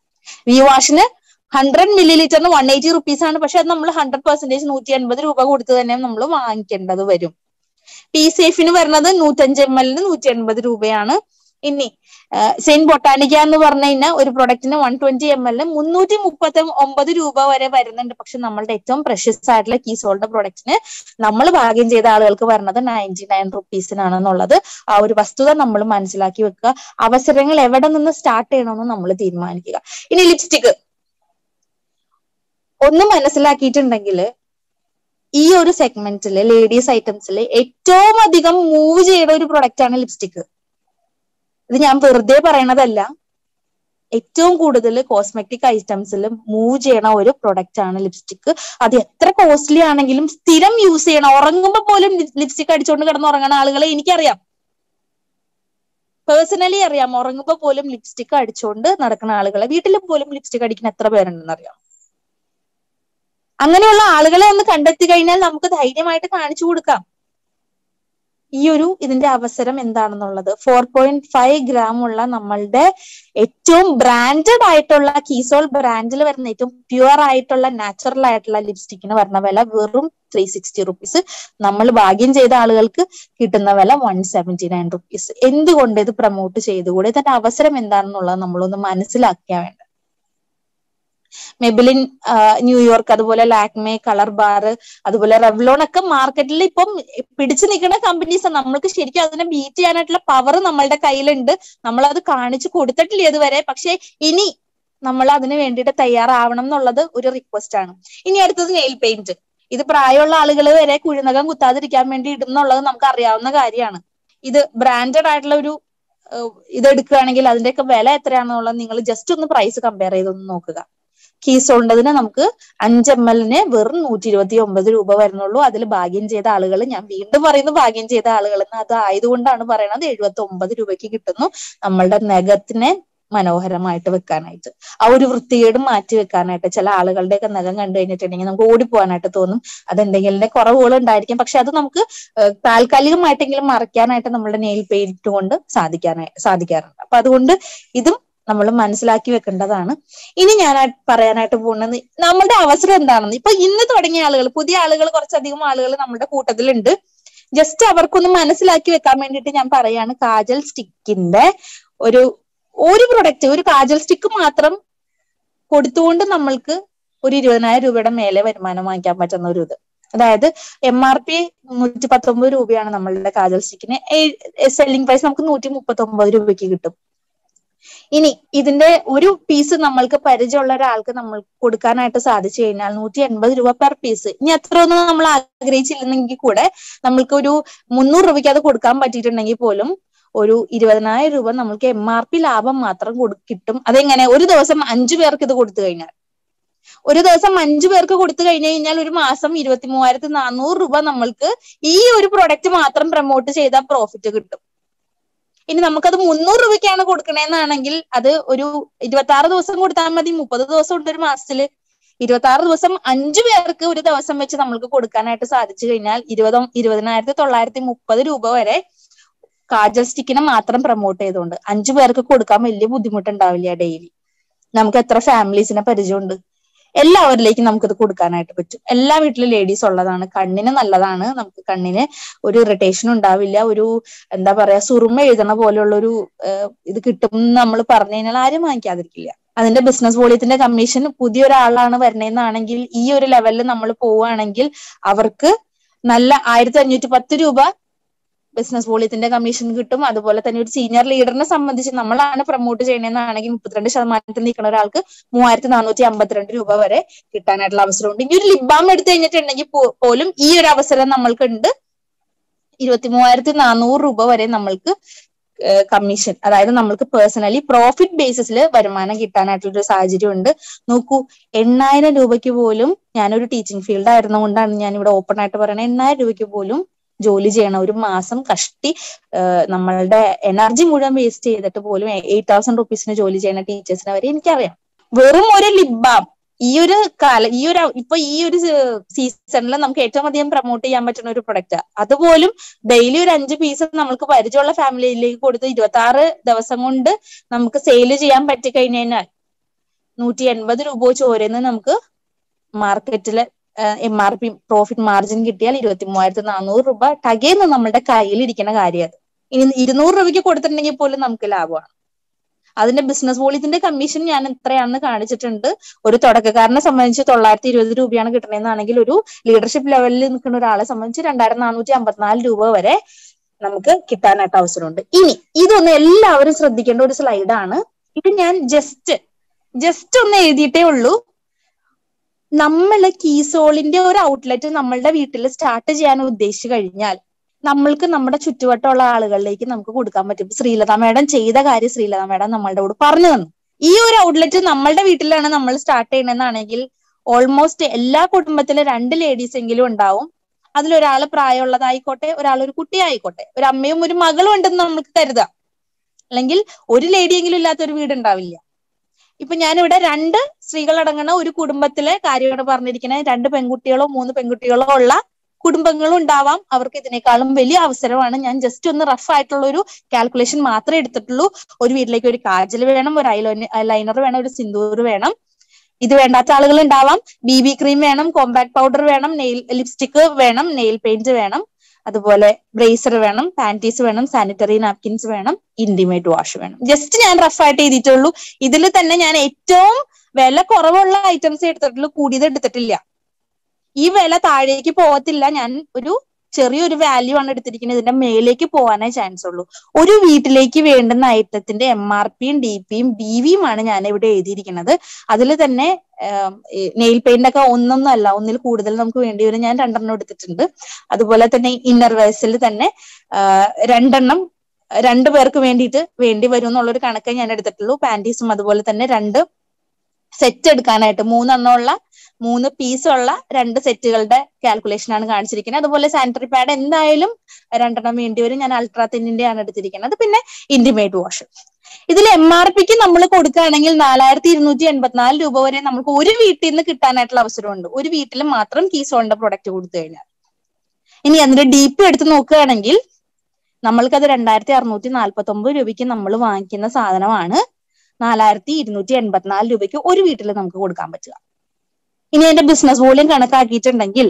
വി വാഷിന് ഹൺഡ്രഡ് മില്ലി ലിറ്ററിന് വൺ എയ്റ്റി റുപ്പീസ് ആണ് പക്ഷെ അത് നമ്മൾ ഹൺഡ്രഡ് പെർസെന്റേജ് നൂറ്റി അൻപത് രൂപ കൊടുത്ത് തന്നെ നമ്മൾ വാങ്ങിക്കേണ്ടത് വരും പി സേഫിന് വരുന്നത് നൂറ്റഞ്ച് എം എല്ലിന് നൂറ്റി എൺപത് രൂപയാണ് ഇനി സെയിൻ ബൊട്ടാനിക്ക എന്ന് പറഞ്ഞു കഴിഞ്ഞാൽ ഒരു പ്രൊഡക്റ്റിന് വൺ ട്വന്റി എം എല്ലിന് മുന്നൂറ്റി മുപ്പത്തി ഒമ്പത് രൂപ വരെ വരുന്നുണ്ട് പക്ഷെ നമ്മളുടെ ഏറ്റവും പ്രഷ്യസ് ആയിട്ടുള്ള കീസോളിന്റെ പ്രൊഡക്റ്റിന് നമ്മൾ ഭാഗ്യം ചെയ്ത ആളുകൾക്ക് വരുന്നത് നയൻറ്റി നയൻ റുപ്പീസിനാണെന്നുള്ളത് ആ ഒരു വസ്തുത നമ്മൾ മനസ്സിലാക്കി വെക്കുക അവസരങ്ങൾ എവിടെ നിന്ന് സ്റ്റാർട്ട് ചെയ്യണമെന്ന് നമ്മൾ തീരുമാനിക്കുക ഇനി ലിപ്സ്റ്റിക് ഒന്ന് മനസ്സിലാക്കിയിട്ടുണ്ടെങ്കിൽ ഈ ഒരു സെഗ്മെന്റില് ലേഡീസ് ഐറ്റംസിൽ ഏറ്റവും അധികം മൂവ് ചെയ്യുന്ന ഒരു പ്രൊഡക്റ്റ് ആണ് ലിപ്സ്റ്റിക് ഇത് ഞാൻ വെറുതെ പറയണതല്ല ഏറ്റവും കൂടുതൽ കോസ്മെറ്റിക് ഐറ്റംസിൽ മൂവ് ചെയ്യണ ഒരു പ്രൊഡക്റ്റ് ആണ് ലിപ്സ്റ്റിക് അത് എത്ര കോസ്റ്റ്ലി ആണെങ്കിലും സ്ഥിരം യൂസ് ചെയ്യണം ഉറങ്ങുമ്പോൾ പോലും ലിപ്സ്റ്റിക് അടിച്ചുകൊണ്ട് കിടന്ന് ഉറങ്ങുന്ന ആളുകളെ എനിക്കറിയാം പേഴ്സണലി അറിയാം ഉറങ്ങുമ്പോൾ പോലും ലിപ്സ്റ്റിക് അടിച്ചുകൊണ്ട് നടക്കുന്ന ആളുകളെ വീട്ടിൽ പോലും ലിപ്സ്റ്റിക് അടിക്കുന്ന എത്ര പേരുണ്ടെന്ന് അറിയാം അങ്ങനെയുള്ള ആളുകളെ ഒന്ന് കണ്ടെത്തി കഴിഞ്ഞാൽ നമുക്ക് ധൈര്യമായിട്ട് കാണിച്ചു കൊടുക്കാം ഈ ഒരു ഇതിന്റെ അവസരം എന്താണെന്നുള്ളത് ഫോർ പോയിന്റ് ഫൈവ് ഗ്രാം ഉള്ള നമ്മളുടെ ഏറ്റവും ബ്രാൻഡഡ് ആയിട്ടുള്ള കീസോൾ ബ്രാൻഡിൽ വരുന്ന ഏറ്റവും പ്യുവർ ആയിട്ടുള്ള നാച്ചുറൽ ആയിട്ടുള്ള ലിപ്സ്റ്റിക്കിന് വരുന്ന വില വെറും ത്രീ സിക്സ്റ്റി റുപ്പീസ് നമ്മൾ ഭാഗ്യം ചെയ്ത ആളുകൾക്ക് കിട്ടുന്ന വില വൺ സെവന്റി നയൻ റുപ്പീസ് എന്തുകൊണ്ട് ഇത് പ്രൊമോട്ട് ചെയ്തുകൂടെ ഇതിന്റെ അവസരം എന്താണെന്നുള്ളത് നമ്മളൊന്ന് മനസ്സിലാക്കിയാ വേണ്ട മെബിലിൻ ന്യൂയോർക്ക് അതുപോലെ ലാക്മേ കളർ ബാർ അതുപോലെ റെവ്ലോൺ ഒക്കെ മാർക്കറ്റിൽ ഇപ്പം പിടിച്ചു നിൽക്കുന്ന കമ്പനീസ് നമ്മൾക്ക് ശരിക്കും അതിനെ ബീറ്റ് ചെയ്യാനായിട്ടുള്ള പവർ നമ്മളുടെ കയ്യിലുണ്ട് നമ്മൾ അത് കാണിച്ചു കൊടുത്തിട്ടില്ല ഇതുവരെ പക്ഷെ ഇനി നമ്മൾ അതിന് വേണ്ടിയിട്ട് തയ്യാറാവണം എന്നുള്ളത് ഒരു റിക്വസ്റ്റ് ആണ് ഇനി അടുത്തത് നെയിൽ പെയിന്റ് ഇത് പ്രായമുള്ള ആളുകൾ വരെ കുഴിനകം കുത്താതിരിക്കാൻ വേണ്ടി ഇടുന്നുള്ളത് നമുക്ക് അറിയാവുന്ന കാര്യമാണ് ഇത് ബ്രാൻഡഡ് ആയിട്ടുള്ള ഒരു ഇത് എടുക്കുകയാണെങ്കിൽ അതിന്റെയൊക്കെ വില എത്രയാണെന്നുള്ളത് നിങ്ങൾ ജസ്റ്റ് ഒന്ന് പ്രൈസ് കമ്പയർ ചെയ്തൊന്ന് നോക്കുക കീസോണ്ടതിന് നമുക്ക് അഞ്ച് എം എല്ലിന് വെറും നൂറ്റി ഇരുപത്തി ഒമ്പത് രൂപ വരുന്നുള്ളൂ അതിൽ ഭാഗ്യം ചെയ്ത ആളുകൾ ഞാൻ വീണ്ടും പറയുന്നു ഭാഗ്യം ചെയ്ത ആളുകൾ എന്ന് അത് ആയതുകൊണ്ടാണ് പറയണത് എഴുപത്തി ഒമ്പത് രൂപയ്ക്ക് കിട്ടുന്നു നമ്മളുടെ നഖത്തിനെ മനോഹരമായിട്ട് വെക്കാനായിട്ട് ആ ഒരു വൃത്തികേട് മാറ്റി വെക്കാനായിട്ട് ചില ആളുകളുടെയൊക്കെ നഖം കണ്ടു കഴിഞ്ഞിട്ടുണ്ടെങ്കിൽ നമുക്ക് ഓടിപ്പോകാനായിട്ട് തോന്നും അതെന്തെങ്കിലും കുറവുകൾ ഉണ്ടായിരിക്കും പക്ഷെ അത് നമുക്ക് താൽക്കാലികമായിട്ടെങ്കിലും മറയ്ക്കാനായിട്ട് നമ്മളുടെ നെയിൽ പെയിന്റ് കൊണ്ട് സാധിക്കാനായി സാധിക്കാറുണ്ട് അപ്പൊ അതുകൊണ്ട് ഇതും നമ്മൾ മനസ്സിലാക്കി വെക്കേണ്ടതാണ് ഇനി ഞാൻ പറയാനായിട്ട് പോകുന്നത് നമ്മുടെ അവസരം എന്താണെന്ന് ഇപ്പൊ ഇന്ന് തുടങ്ങിയ ആളുകൾ പുതിയ ആളുകൾ കുറച്ചധികം ആളുകൾ നമ്മുടെ കൂട്ടത്തിലുണ്ട് ജസ്റ്റ് അവർക്കൊന്ന് മനസ്സിലാക്കി വെക്കാൻ വേണ്ടിയിട്ട് ഞാൻ പറയാണ് കാജൽ സ്റ്റിക്കിന്റെ ഒരു ഒരു പ്രൊഡക്റ്റ് ഒരു കാജൽ സ്റ്റിക്ക് മാത്രം കൊടുത്തുകൊണ്ട് നമ്മൾക്ക് ഒരു ഇരുപതിനായിരം രൂപയുടെ മേലെ വരുമാനം വാങ്ങിക്കാൻ പറ്റുന്ന ഒരു ഇത് അതായത് എം ആർ പി നൂറ്റി പത്തൊമ്പത് രൂപയാണ് നമ്മളുടെ കാജൽ സ്റ്റിക്കിന് സെല്ലിംഗ് പ്രൈസ് നമുക്ക് നൂറ്റി മുപ്പത്തി ഒമ്പത് രൂപയ്ക്ക് കിട്ടും ഇനി ഇതിന്റെ ഒരു പീസ് നമ്മൾക്ക് പരിചയമുള്ള ഒരാൾക്ക് നമ്മൾ കൊടുക്കാനായിട്ട് സാധിച്ചു കഴിഞ്ഞാൽ നൂറ്റി എൺപത് രൂപ പെർ പീസ് ഇനി അത്ര ഒന്നും നമ്മൾ ആഗ്രഹിച്ചില്ലെന്നെങ്കിൽ കൂടെ നമ്മൾക്ക് ഒരു മുന്നൂറ് രൂപയ്ക്ക് അത് കൊടുക്കാൻ പറ്റിയിട്ടുണ്ടെങ്കിൽ പോലും ഒരു ഇരുപതിനായിരം രൂപ നമ്മൾക്ക് എം ആർ പി ലാഭം മാത്രം കിട്ടും അതെങ്ങനെ ഒരു ദിവസം അഞ്ചു പേർക്ക് ഇത് കൊടുത്തു കഴിഞ്ഞാൽ ഒരു ദിവസം അഞ്ചു പേർക്ക് കൊടുത്തു കഴിഞ്ഞു കഴിഞ്ഞാൽ ഒരു മാസം ഇരുപത്തി മൂവായിരത്തി നാനൂറ് രൂപ നമ്മൾക്ക് ഈ ഒരു പ്രൊഡക്റ്റ് മാത്രം പ്രൊമോട്ട് ചെയ്താൽ പ്രോഫിറ്റ് കിട്ടും ഇനി നമുക്കത് മുന്നൂറ് രൂപയ്ക്കാണ് കൊടുക്കണേന്നാണെങ്കിൽ അത് ഒരു ഇരുപത്തി ആറ് ദിവസം കൊടുത്താൽ മതി മുപ്പത് ദിവസം ഉണ്ട് ഒരു മാസത്തില് ഇരുപത്തി ആറ് ദിവസം അഞ്ചു പേർക്ക് ഒരു ദിവസം വെച്ച് നമ്മൾക്ക് കൊടുക്കാനായിട്ട് സാധിച്ചു കഴിഞ്ഞാൽ ഇരുപതും ഇരുപതിനായിരത്തി തൊള്ളായിരത്തി മുപ്പത് രൂപ വരെ കാജൽ സ്റ്റിക്കിനെ മാത്രം പ്രൊമോട്ട് ചെയ്തുകൊണ്ട് അഞ്ചു പേർക്ക് കൊടുക്കാൻ വലിയ ബുദ്ധിമുട്ടുണ്ടാവില്ല ഡെയിലി നമുക്ക് എത്ര ഫാമിലീസിനെ പരിചയമുണ്ട് എല്ലാവരിലേക്കും നമുക്കിത് കൊടുക്കാനായിട്ട് പറ്റും എല്ലാ വീട്ടിലും ലേഡീസ് ഉള്ളതാണ് കണ്ണിന് നല്ലതാണ് നമുക്ക് കണ്ണിന് ഒരു ഇറിറ്റേഷൻ ഉണ്ടാവില്ല ഒരു എന്താ പറയാ സുറുമ എഴുതണ പോലെയുള്ള ഒരു ഇത് കിട്ടും നമ്മൾ പറഞ്ഞു കഴിഞ്ഞാൽ ആരും വാങ്ങിക്കാതിരിക്കില്ല അതിന്റെ ബിസിനസ് വോളിയത്തിന്റെ കമ്മീഷൻ പുതിയൊരാളാണ് വരണേന്നാണെങ്കിൽ ഈ ഒരു ലെവലിൽ നമ്മൾ പോവുകയാണെങ്കിൽ അവർക്ക് നല്ല ആയിരത്തി അഞ്ഞൂറ്റി പത്ത് രൂപ ബിസിനസ് വോളിയത്തിന്റെ കമ്മീഷൻ കിട്ടും അതുപോലെ തന്നെ ഒരു സീനിയർ ലീഡറിനെ സംബന്ധിച്ച് നമ്മളാണ് പ്രൊമോട്ട് ചെയ്യണമെന്നാണെങ്കിൽ മുപ്പത്തിരണ്ട് ശതമാനത്തിൽ നിൽക്കുന്ന ഒരാൾക്ക് മൂവായിരത്തി നാനൂറ്റി അമ്പത്തിരണ്ട് രൂപ വരെ കിട്ടാനായിട്ടുള്ള അവസരമുണ്ട് ഇനി ഒരു ലിബാം എടുത്തു കഴിഞ്ഞിട്ടുണ്ടെങ്കിൽ പോലും ഈ ഒരു അവസരം നമ്മൾക്ക് ഉണ്ട് ഇരുപത്തി മൂവായിരത്തി നാനൂറ് രൂപ വരെ നമ്മൾക്ക് കമ്മീഷൻ അതായത് നമ്മൾക്ക് പേഴ്സണലി പ്രോഫിറ്റ് ബേസിസിൽ വരുമാനം കിട്ടാനായിട്ടുള്ള ഒരു സാഹചര്യം ഉണ്ട് നോക്കൂ എണ്ണായിരം രൂപയ്ക്ക് പോലും ഞാനൊരു ടീച്ചിങ് ഫീൽഡ് ആയിരുന്നുകൊണ്ടാണ് ഞാൻ ഇവിടെ ഓപ്പൺ ആയിട്ട് പറയുന്നത് എണ്ണായിരം രൂപയ്ക്ക് പോലും ജോലി ചെയ്യണം ഒരു മാസം കഷ്ടി നമ്മളുടെ എനർജി മുഴുവൻ വേസ്റ്റ് ചെയ്തിട്ട് പോലും എയ്റ്റ് തൗസൻഡ് റുപ്പീസിന് ജോലി ചെയ്യുന്ന ടീച്ചേഴ്സിനെ വരെ എനിക്കറിയാം വെറും ഒരു ലിബാം ഈ ഒരു കാലം ഈ ഒരു ഇപ്പൊ ഈ ഒരു സീസണിൽ നമുക്ക് ഏറ്റവും അധികം പ്രൊമോട്ട് ചെയ്യാൻ പറ്റുന്ന ഒരു പ്രൊഡക്റ്റ് അതുപോലും ഡെയിലി ഒരു അഞ്ച് പീസ് നമുക്ക് പരിചയമുള്ള ഫാമിലിയിലേക്ക് കൊടുത്ത് ഇരുപത്തി ആറ് ദിവസം കൊണ്ട് നമുക്ക് സെയിൽ ചെയ്യാൻ പറ്റി കഴിഞ്ഞു കഴിഞ്ഞാൽ നൂറ്റി എൺപത് രൂപ വെച്ച് ഓരോന്ന് നമുക്ക് മാർക്കറ്റില് M R P profit margin കിട്ടിയാൽ ഇരുപത്തി മൂവായിരത്തി നാനൂറ് രൂപ ടകേന്ന് നമ്മുടെ കയ്യിലിരിക്കുന്ന കാര്യം അത് ഇനി ഇരുന്നൂറ് രൂപയ്ക്ക് കൊടുത്തിട്ടുണ്ടെങ്കിൽ പോലും നമുക്ക് ലാഭമാണ് അതിന്റെ ബിസിനസ് വോളിയത്തിന്റെ കമ്മീഷൻ ഞാൻ എത്രയാണെന്ന് കാണിച്ചിട്ടുണ്ട് ഒരു തുടക്കക്കാരനെ സംബന്ധിച്ച് തൊള്ളായിരത്തി ഇരുപത് രൂപയാണ് കിട്ടണമെന്നാണെങ്കിൽ ഒരു ലീഡർഷിപ്പ് ലെവലിൽ നിൽക്കുന്ന ഒരാളെ സംബന്ധിച്ച് രണ്ടായിരത്തി നാനൂറ്റി അമ്പത്തിനാല് രൂപ വരെ നമുക്ക് കിട്ടാനായിട്ട് അവസരമുണ്ട് ഇനി ഇതൊന്ന് എല്ലാവരും ശ്രദ്ധിക്കേണ്ട ഒരു സ്ലൈഡാണ് ഇത് ഞാൻ ജസ്റ്റ് ജസ്റ്റ് ഒന്ന് എഴുതിയിട്ടേ ഉള്ളൂ നമ്മൾ കീസോളിന്റെ ഒരു ഔട്ട്ലെറ്റ് നമ്മളുടെ വീട്ടിൽ സ്റ്റാർട്ട് ചെയ്യാൻ ഉദ്ദേശിച്ചു കഴിഞ്ഞാൽ നമ്മൾക്ക് നമ്മുടെ ചുറ്റുവട്ടമുള്ള ആളുകളിലേക്ക് നമുക്ക് കൊടുക്കാൻ പറ്റും ശ്രീലത മേഡം ചെയ്ത കാര്യം ശ്രീലത മേഡം നമ്മളുടെ കൂടെ പറഞ്ഞു തന്നു ഈ ഒരു ഔട്ട്ലെറ്റ് നമ്മളുടെ വീട്ടിലാണ് നമ്മൾ സ്റ്റാർട്ട് ചെയ്യണമെന്നാണെങ്കിൽ ഓൾമോസ്റ്റ് എല്ലാ കുടുംബത്തിലും രണ്ട് ലേഡീസ് എങ്കിലും ഉണ്ടാവും അതിലൊരാൾ പ്രായമുള്ളതായിക്കോട്ടെ ഒരാൾ ഒരു കുട്ടിയായിക്കോട്ടെ ഒരു അമ്മയും ഒരു മകളും ഉണ്ടെന്ന് നമുക്ക് കരുതാം അല്ലെങ്കിൽ ഒരു ലേഡിയെങ്കിലും ഇല്ലാത്ത ഒരു വീട് ഉണ്ടാവില്ല ഇപ്പൊ ഞാനിവിടെ രണ്ട് സ്ത്രീകളടങ്ങുന്ന ഒരു കുടുംബത്തിലെ കാര്യമാണ് പറഞ്ഞിരിക്കുന്നത് രണ്ട് പെൺകുട്ടികളോ മൂന്ന് പെൺകുട്ടികളോ ഉള്ള കുടുംബങ്ങളും ഉണ്ടാവാം അവർക്ക് ഇതിനേക്കാളും വലിയ അവസരമാണ് ഞാൻ ജസ്റ്റ് ഒന്ന് റഫ് ആയിട്ടുള്ള ഒരു കാൽക്കുലേഷൻ മാത്രമേ എടുത്തിട്ടുള്ളൂ ഒരു വീട്ടിലേക്ക് ഒരു കാജൽ വേണം ഒരു ലൈനർ വേണം ഒരു സിന്ദൂർ വേണം ഇത് വേണ്ടാത്ത ആളുകൾ ഉണ്ടാവാം ബി ബി ക്രീം വേണം കോമ്പാക്ട് പൗഡർ വേണം നെയിൽ ലിപ്സ്റ്റിക് വേണം നെയിൽ പെയിന്റ് വേണം അതുപോലെ ബ്രേസർ വേണം പാൻറ്റീസ് വേണം സാനിറ്ററി നാപ്കിൻസ് വേണം ഇന്റിമേറ്റ് വാഷ് വേണം ജസ്റ്റ് ഞാൻ റഫ് ആയിട്ട് എഴുതിയിട്ടുള്ളൂ ഇതിൽ തന്നെ ഞാൻ ഏറ്റവും വില കുറവുള്ള ഐറ്റംസ് എടുത്തിട്ടുള്ളൂ കൂടിയത് എടുത്തിട്ടില്ല ഈ വില താഴേക്ക് പോകത്തില്ല ഞാൻ ഒരു ചെറിയൊരു വാല്യൂ ആണ് എടുത്തിരിക്കുന്നത് ഇതിന്റെ മേലേക്ക് പോകാനേ ചാൻസ് ഉള്ളൂ ഒരു വീട്ടിലേക്ക് വേണ്ടുന്ന ഐറ്റത്തിന്റെ എം ആർ പിയും ഡി പിയും ബി വിയും ആണ് ഞാൻ ഇവിടെ എഴുതിയിരിക്കുന്നത് അതിൽ തന്നെ നെയിൽ പെയിന്റ് ഒക്കെ ഒന്നൊന്നും അല്ല ഒന്നിൽ കൂടുതൽ നമുക്ക് വേണ്ടി വരും ഞാൻ രണ്ടെണ്ണം എടുത്തിട്ടുണ്ട് അതുപോലെ തന്നെ ഇന്നർ വേഴ്സിൽ തന്നെ രണ്ടെണ്ണം രണ്ടു പേർക്ക് വേണ്ടിയിട്ട് വേണ്ടി വരും എന്നുള്ളൊരു കണക്കേ ഞാൻ എടുത്തിട്ടുള്ളൂ പാൻറ്റീസും അതുപോലെ തന്നെ രണ്ട് സെറ്റ് എടുക്കാനായിട്ട് മൂന്നെണ്ണമുള്ള മൂന്ന് പീസുള്ള രണ്ട് സെറ്റുകളുടെ കാൽക്കുലേഷൻ ആണ് കാണിച്ചിരിക്കുന്നത് അതുപോലെ സാനിറ്ററി പാഡ് എന്തായാലും രണ്ടെണ്ണം വേണ്ടി വരും ഞാൻ അൾട്രാ തിന്നിന്റെ ആണ് എടുത്തിരിക്കുന്നത് പിന്നെ ഇന്റിമേറ്റ് വാഷ് ഇതിൽ എം ആർ പിക്ക് നമ്മൾ കൊടുക്കുകയാണെങ്കിൽ നാലായിരത്തി ഇരുന്നൂറ്റി എൺപത്തിനാല് രൂപ വരെ നമുക്ക് ഒരു വീട്ടിൽ നിന്ന് കിട്ടാനായിട്ടുള്ള അവസരമുണ്ട് ഒരു വീട്ടിൽ മാത്രം കീസോണിന്റെ പ്രൊഡക്റ്റ് കൊടുത്തു കഴിഞ്ഞാൽ ഇനി അതിന്റെ ഡി പി എടുത്ത് നോക്കുകയാണെങ്കിൽ നമ്മൾക്കത് രണ്ടായിരത്തി അറുന്നൂറ്റി നാൽപ്പത്തി ഒമ്പത് രൂപയ്ക്ക് നമ്മൾ വാങ്ങിക്കുന്ന സാധനമാണ് നാലായിരത്തി ഇരുന്നൂറ്റി എൺപത്തിനാല് രൂപയ്ക്ക് ഒരു വീട്ടിൽ നമുക്ക് കൊടുക്കാൻ പറ്റുക ഇനി അതിന്റെ ബിസിനസ് വോളിയം കണക്കാക്കിയിട്ടുണ്ടെങ്കിൽ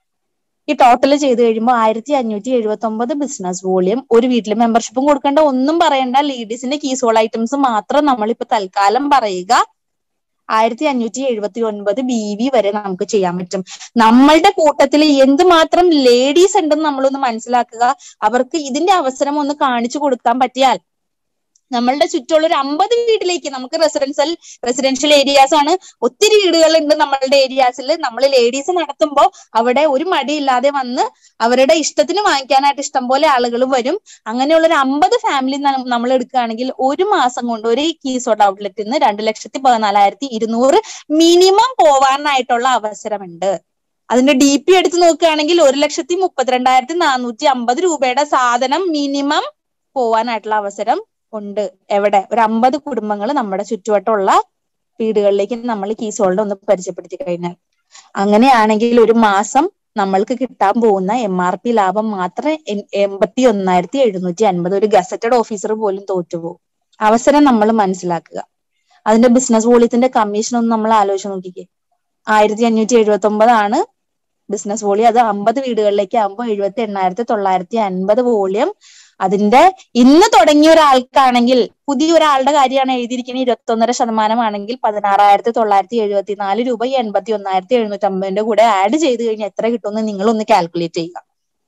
ഈ ടോട്ടൽ ചെയ്ത് കഴിയുമ്പോൾ ആയിരത്തി അഞ്ഞൂറ്റി എഴുപത്തി ഒമ്പത് ബിസിനസ് വോളിയം ഒരു വീട്ടിൽ മെമ്പർഷിപ്പും കൊടുക്കേണ്ട ഒന്നും പറയണ്ട ലേഡീസിന്റെ കീസോൾ ഐറ്റംസ് മാത്രം നമ്മളിപ്പോ തൽക്കാലം പറയുക ആയിരത്തി അഞ്ഞൂറ്റി എഴുപത്തി ഒൻപത് ബി വി വരെ നമുക്ക് ചെയ്യാൻ പറ്റും നമ്മളുടെ കൂട്ടത്തിൽ എന്തുമാത്രം ലേഡീസ് ഉണ്ടെന്ന് നമ്മളൊന്ന് മനസ്സിലാക്കുക അവർക്ക് ഇതിന്റെ അവസരം ഒന്ന് കാണിച്ചു കൊടുക്കാൻ പറ്റിയാൽ നമ്മളുടെ ചുറ്റുമുള്ള ഒരു അമ്പത് വീട്ടിലേക്ക് നമുക്ക് റെസിഡൻഷ്യൽ റെസിഡൻഷ്യൽ ഏരിയാസ് ആണ് ഒത്തിരി വീടുകളുണ്ട് നമ്മളുടെ ഏരിയാസിൽ നമ്മൾ ലേഡീസ് നടത്തുമ്പോൾ അവിടെ ഒരു മടിയില്ലാതെ വന്ന് അവരുടെ ഇഷ്ടത്തിന് വാങ്ങിക്കാനായിട്ട് ഇഷ്ടം പോലെ ആളുകൾ വരും അങ്ങനെയുള്ള ഒരു അമ്പത് ഫാമിലി നമ്മൾ എടുക്കുകയാണെങ്കിൽ ഒരു മാസം കൊണ്ട് ഒരു കീസോട്ട് ഔട്ട്ലെറ്റിൽ നിന്ന് രണ്ട് ലക്ഷത്തി പതിനാലായിരത്തി ഇരുന്നൂറ് മിനിമം പോവാനായിട്ടുള്ള അവസരമുണ്ട് അതിന്റെ ഡി പി എടുത്ത് നോക്കുകയാണെങ്കിൽ ഒരു ലക്ഷത്തി മുപ്പത്തിരണ്ടായിരത്തി നാനൂറ്റി അമ്പത് രൂപയുടെ സാധനം മിനിമം പോവാനായിട്ടുള്ള അവസരം ഉണ്ട് എവിടെ ഒരു അമ്പത് കുടുംബങ്ങൾ നമ്മുടെ ചുറ്റുവട്ടമുള്ള വീടുകളിലേക്ക് നമ്മൾ കീസോളിനെ ഒന്ന് പരിചയപ്പെടുത്തി കഴിഞ്ഞാൽ അങ്ങനെയാണെങ്കിൽ ഒരു മാസം നമ്മൾക്ക് കിട്ടാൻ പോകുന്ന എം ആർ പി ലാഭം മാത്രം എൺപത്തി ഒന്നായിരത്തി എഴുന്നൂറ്റി അൻപത് ഒരു ഗസറ്റഡ് ഓഫീസർ പോലും തോറ്റുപോകും അവസരം നമ്മൾ മനസ്സിലാക്കുക അതിന്റെ ബിസിനസ് വോളിയത്തിന്റെ കമ്മീഷൻ ഒന്ന് നമ്മൾ ആലോചിച്ച് നോക്കിക്കേ ആയിരത്തി അഞ്ഞൂറ്റി എഴുപത്തി ഒമ്പതാണ് ബിസിനസ് വോളിയം അത് അമ്പത് വീടുകളിലേക്ക് ആകുമ്പോൾ എഴുപത്തി എണ്ണായിരത്തി തൊള്ളായിരത്തി അൻപത് വോളിയം അതിന്റെ ഇന്ന് തുടങ്ങിയ ഒരാൾക്കാണെങ്കിൽ പുതിയ ഒരാളുടെ കാര്യമാണ് എഴുതിയിരിക്കുന്നത് ഇരുപത്തി ഒന്നര ശതമാനമാണെങ്കിൽ പതിനാറായിരത്തി തൊള്ളായിരത്തി എഴുപത്തി നാല് രൂപ എൺപത്തി ഒന്നായിരത്തി എഴുന്നൂറ്റി അമ്പതിന്റെ കൂടെ ആഡ് ചെയ്ത് കഴിഞ്ഞാൽ എത്ര കിട്ടുമെന്ന് നിങ്ങൾ ഒന്ന് കാൽക്കുലേറ്റ് ചെയ്യുക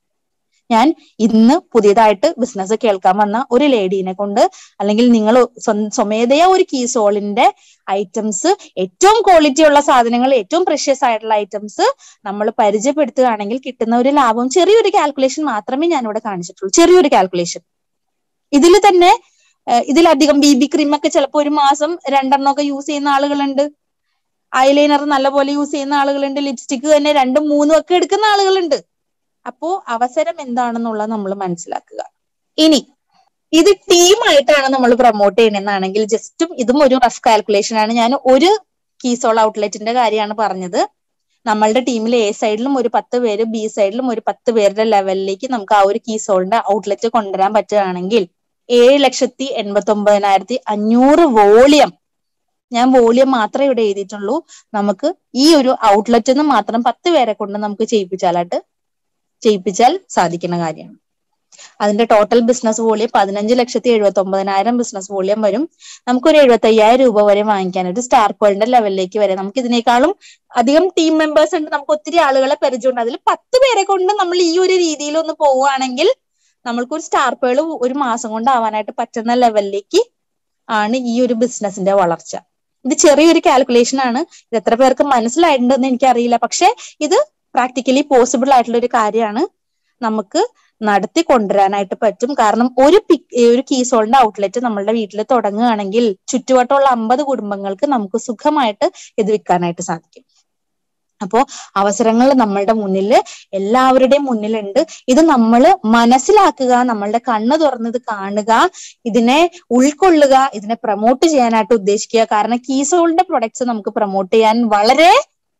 ഞാൻ ഇന്ന് പുതിയതായിട്ട് ബിസിനസ് കേൾക്കാൻ വന്ന ഒരു ലേഡീനെ കൊണ്ട് അല്ലെങ്കിൽ നിങ്ങൾ സ്വമേധയാ ഒരു കീസോളിന്റെ ഐറ്റംസ് ഏറ്റവും ക്വാളിറ്റി ഉള്ള സാധനങ്ങൾ ഏറ്റവും പ്രഷ്യസ് ആയിട്ടുള്ള ഐറ്റംസ് നമ്മൾ പരിചയപ്പെടുത്തുകയാണെങ്കിൽ കിട്ടുന്ന ഒരു ലാഭം ചെറിയൊരു കാൽക്കുലേഷൻ മാത്രമേ ഞാൻ ഇവിടെ കാണിച്ചിട്ടുള്ളൂ ചെറിയൊരു കാൽക്കുലേഷൻ ഇതിൽ തന്നെ ഇതിലധികം ബി ബി ക്രീം ഒക്കെ ചിലപ്പോൾ ഒരു മാസം രണ്ടെണ്ണം ഒക്കെ യൂസ് ചെയ്യുന്ന ആളുകളുണ്ട് ഐലൈനർ നല്ലപോലെ യൂസ് ചെയ്യുന്ന ആളുകളുണ്ട് ലിപ്സ്റ്റിക്ക് തന്നെ രണ്ടും മൂന്നും ഒക്കെ എടുക്കുന്ന ആളുകളുണ്ട് അപ്പോ അവസരം എന്താണെന്നുള്ളത് നമ്മൾ മനസ്സിലാക്കുക ഇനി ഇത് ടീമായിട്ടാണ് നമ്മൾ പ്രൊമോട്ട് ചെയ്യണമെന്നാണെങ്കിൽ ജസ്റ്റും ഇതും ഒരു റഫ് കാൽക്കുലേഷൻ ആണ് ഞാൻ ഒരു കീസോൾ ഔട്ട്ലെറ്റിന്റെ കാര്യമാണ് പറഞ്ഞത് നമ്മളുടെ ടീമിൽ എ സൈഡിലും ഒരു പത്ത് പേര് ബി സൈഡിലും ഒരു പത്ത് പേരുടെ ലെവലിലേക്ക് നമുക്ക് ആ ഒരു കീസോളിന്റെ ഔട്ട്ലെറ്റ് കൊണ്ടുവരാൻ പറ്റുകയാണെങ്കിൽ ഏഴ് ലക്ഷത്തി എൺപത്തി ഒമ്പതിനായിരത്തി അഞ്ഞൂറ് വോളിയം ഞാൻ വോളിയം മാത്രമേ ഇവിടെ എഴുതിയിട്ടുള്ളൂ നമുക്ക് ഈ ഒരു ഔട്ട്ലെറ്റിൽ നിന്ന് മാത്രം പത്ത് പേരെ കൊണ്ട് നമുക്ക് ചെയ്യിപ്പിച്ചാലായിട്ട് ചെയ്യിപ്പിച്ചാൽ സാധിക്കുന്ന കാര്യമാണ് അതിന്റെ ടോട്ടൽ ബിസിനസ് വോളിയം പതിനഞ്ച് ലക്ഷത്തി എഴുപത്തി ഒമ്പതിനായിരം ബിസിനസ് വോളിയം വരും നമുക്കൊരു എഴുപത്തി അയ്യായിരം രൂപ വരെ വാങ്ങിക്കാൻ ഒരു സ്റ്റാർ പോയിന്റ് ലെവലിലേക്ക് വരെ നമുക്ക് ഇതിനേക്കാളും അധികം ടീം മെമ്പേഴ്സ് ഉണ്ട് നമുക്ക് ഒത്തിരി ആളുകളെ പരിചയമുണ്ട് അതിൽ പത്ത് പേരെ കൊണ്ട് നമ്മൾ ഈ ഒരു രീതിയിൽ ഒന്ന് പോവുകയാണെങ്കിൽ നമ്മൾക്ക് ഒരു സ്റ്റാർ പേൾ ഒരു മാസം കൊണ്ട് ആവാനായിട്ട് പറ്റുന്ന ലെവലിലേക്ക് ആണ് ഈ ഒരു ബിസിനസിന്റെ വളർച്ച ഇത് ചെറിയൊരു കാൽക്കുലേഷൻ ആണ് ഇത് എത്ര പേർക്ക് മനസ്സിലായിട്ടുണ്ടെന്ന് എനിക്കറിയില്ല പക്ഷെ ഇത് പ്രാക്ടിക്കലി പോസിബിൾ ആയിട്ടുള്ള ഒരു കാര്യമാണ് നമുക്ക് നടത്തി കൊണ്ടുവരാനായിട്ട് പറ്റും കാരണം ഒരു പിക് ഒരു കീസോളിന്റെ ഔട്ട്ലെറ്റ് നമ്മളുടെ വീട്ടിൽ തുടങ്ങുകയാണെങ്കിൽ ചുറ്റുവട്ടമുള്ള അമ്പത് കുടുംബങ്ങൾക്ക് നമുക്ക് സുഖമായിട്ട് ഇത് വിൽക്കാനായിട്ട് സാധിക്കും അപ്പോ അവസരങ്ങൾ നമ്മളുടെ മുന്നിൽ എല്ലാവരുടെയും മുന്നിലുണ്ട് ഇത് നമ്മൾ മനസ്സിലാക്കുക നമ്മളുടെ കണ്ണ് തുറന്നത് കാണുക ഇതിനെ ഉൾക്കൊള്ളുക ഇതിനെ പ്രൊമോട്ട് ചെയ്യാനായിട്ട് ഉദ്ദേശിക്കുക കാരണം കീസോളിന്റെ പ്രൊഡക്ട്സ് നമുക്ക് പ്രൊമോട്ട് ചെയ്യാൻ വളരെ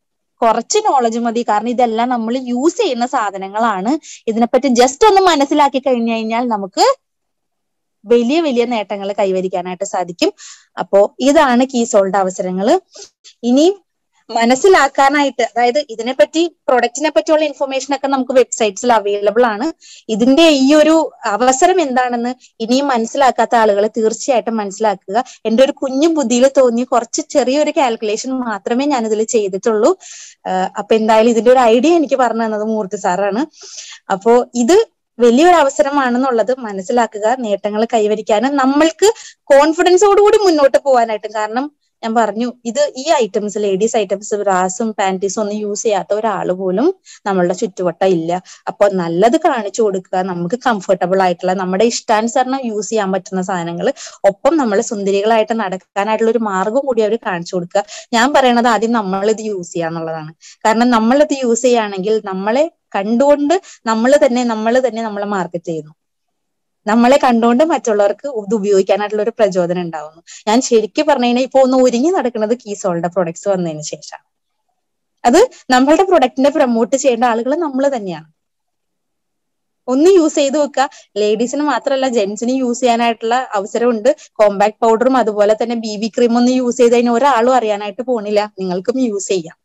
കുറച്ച് നോളജ് മതി കാരണം ഇതെല്ലാം നമ്മൾ യൂസ് ചെയ്യുന്ന സാധനങ്ങളാണ് ഇതിനെപ്പറ്റി ജസ്റ്റ് ഒന്ന് മനസ്സിലാക്കി കഴിഞ്ഞു കഴിഞ്ഞാൽ നമുക്ക് വലിയ വലിയ നേട്ടങ്ങൾ കൈവരിക്കാനായിട്ട് സാധിക്കും അപ്പോ ഇതാണ് കീ സോൾഡ് അവസരങ്ങൾ ഇനി മനസ്സിലാക്കാനായിട്ട് അതായത് ഇതിനെപ്പറ്റി പ്രൊഡക്റ്റിനെ പറ്റിയുള്ള ഇൻഫർമേഷൻ ഒക്കെ നമുക്ക് വെബ്സൈറ്റ്സിൽ അവൈലബിൾ ആണ് ഇതിന്റെ ഈ ഒരു അവസരം എന്താണെന്ന് ഇനിയും മനസ്സിലാക്കാത്ത ആളുകൾ തീർച്ചയായിട്ടും മനസ്സിലാക്കുക എന്റെ ഒരു കുഞ്ഞു ബുദ്ധിയിൽ തോന്നിയ കുറച്ച് ചെറിയൊരു കാൽക്കുലേഷൻ മാത്രമേ ഞാൻ ഇതിൽ ചെയ്തിട്ടുള്ളൂ ആഹ് അപ്പൊ എന്തായാലും ഇതിന്റെ ഒരു ഐഡിയ എനിക്ക് പറഞ്ഞു തന്നത് മൂർത്തി സാറാണ് അപ്പോ ഇത് വലിയൊരു അവസരമാണെന്നുള്ളത് മനസ്സിലാക്കുക നേട്ടങ്ങൾ കൈവരിക്കാനും നമ്മൾക്ക് കോൺഫിഡൻസോടുകൂടി മുന്നോട്ട് പോകാനായിട്ടും കാരണം ഞാൻ പറഞ്ഞു ഇത് ഈ ഐറ്റംസ് ലേഡീസ് ഐറ്റംസ് ബ്രാസും പാന്റീസും ഒന്നും യൂസ് ചെയ്യാത്ത ഒരാൾ പോലും നമ്മളുടെ ചുറ്റുവട്ടം ഇല്ല അപ്പൊ നല്ലത് കാണിച്ചു കൊടുക്കുക നമുക്ക് കംഫർട്ടബിൾ ആയിട്ടുള്ള നമ്മുടെ ഇഷ്ടാനുസരണം യൂസ് ചെയ്യാൻ പറ്റുന്ന സാധനങ്ങൾ ഒപ്പം നമ്മൾ സുന്ദരികളായിട്ട് നടക്കാനായിട്ടുള്ള ഒരു മാർഗം കൂടി അവർ കാണിച്ചു കൊടുക്കുക ഞാൻ പറയണത് ആദ്യം നമ്മൾ ഇത് യൂസ് ചെയ്യാന്നുള്ളതാണ് കാരണം നമ്മൾ ഇത് യൂസ് ചെയ്യുകയാണെങ്കിൽ നമ്മളെ കണ്ടുകൊണ്ട് നമ്മൾ തന്നെ നമ്മൾ തന്നെ നമ്മളെ മാർക്കറ്റ് ചെയ്യുന്നു നമ്മളെ കണ്ടുകൊണ്ട് മറ്റുള്ളവർക്ക് ഇത് ഉപയോഗിക്കാനായിട്ടുള്ള ഒരു പ്രചോദനം ഉണ്ടാവുന്നു ഞാൻ ശരിക്കും പറഞ്ഞു കഴിഞ്ഞാൽ ഇപ്പൊ ഒന്ന് ഒരുങ്ങി നടക്കുന്നത് കീസോളുടെ പ്രൊഡക്ട്സ് വന്നതിന് ശേഷമാണ് അത് നമ്മളുടെ പ്രൊഡക്റ്റിനെ പ്രൊമോട്ട് ചെയ്യേണ്ട ആളുകൾ നമ്മൾ തന്നെയാണ് ഒന്ന് യൂസ് ചെയ്ത് വെക്കുക ലേഡീസിന് മാത്രമല്ല ജെന്റ്സിന് യൂസ് ചെയ്യാനായിട്ടുള്ള അവസരമുണ്ട് കോമ്പാക്ട് പൗഡറും അതുപോലെ തന്നെ ബി ബി ക്രീം ഒന്നും യൂസ് ചെയ്ത് കഴിഞ്ഞാൽ ഒരാളും അറിയാനായിട്ട് പോണില്ല നിങ്ങൾക്കും യൂസ് ചെയ്യാം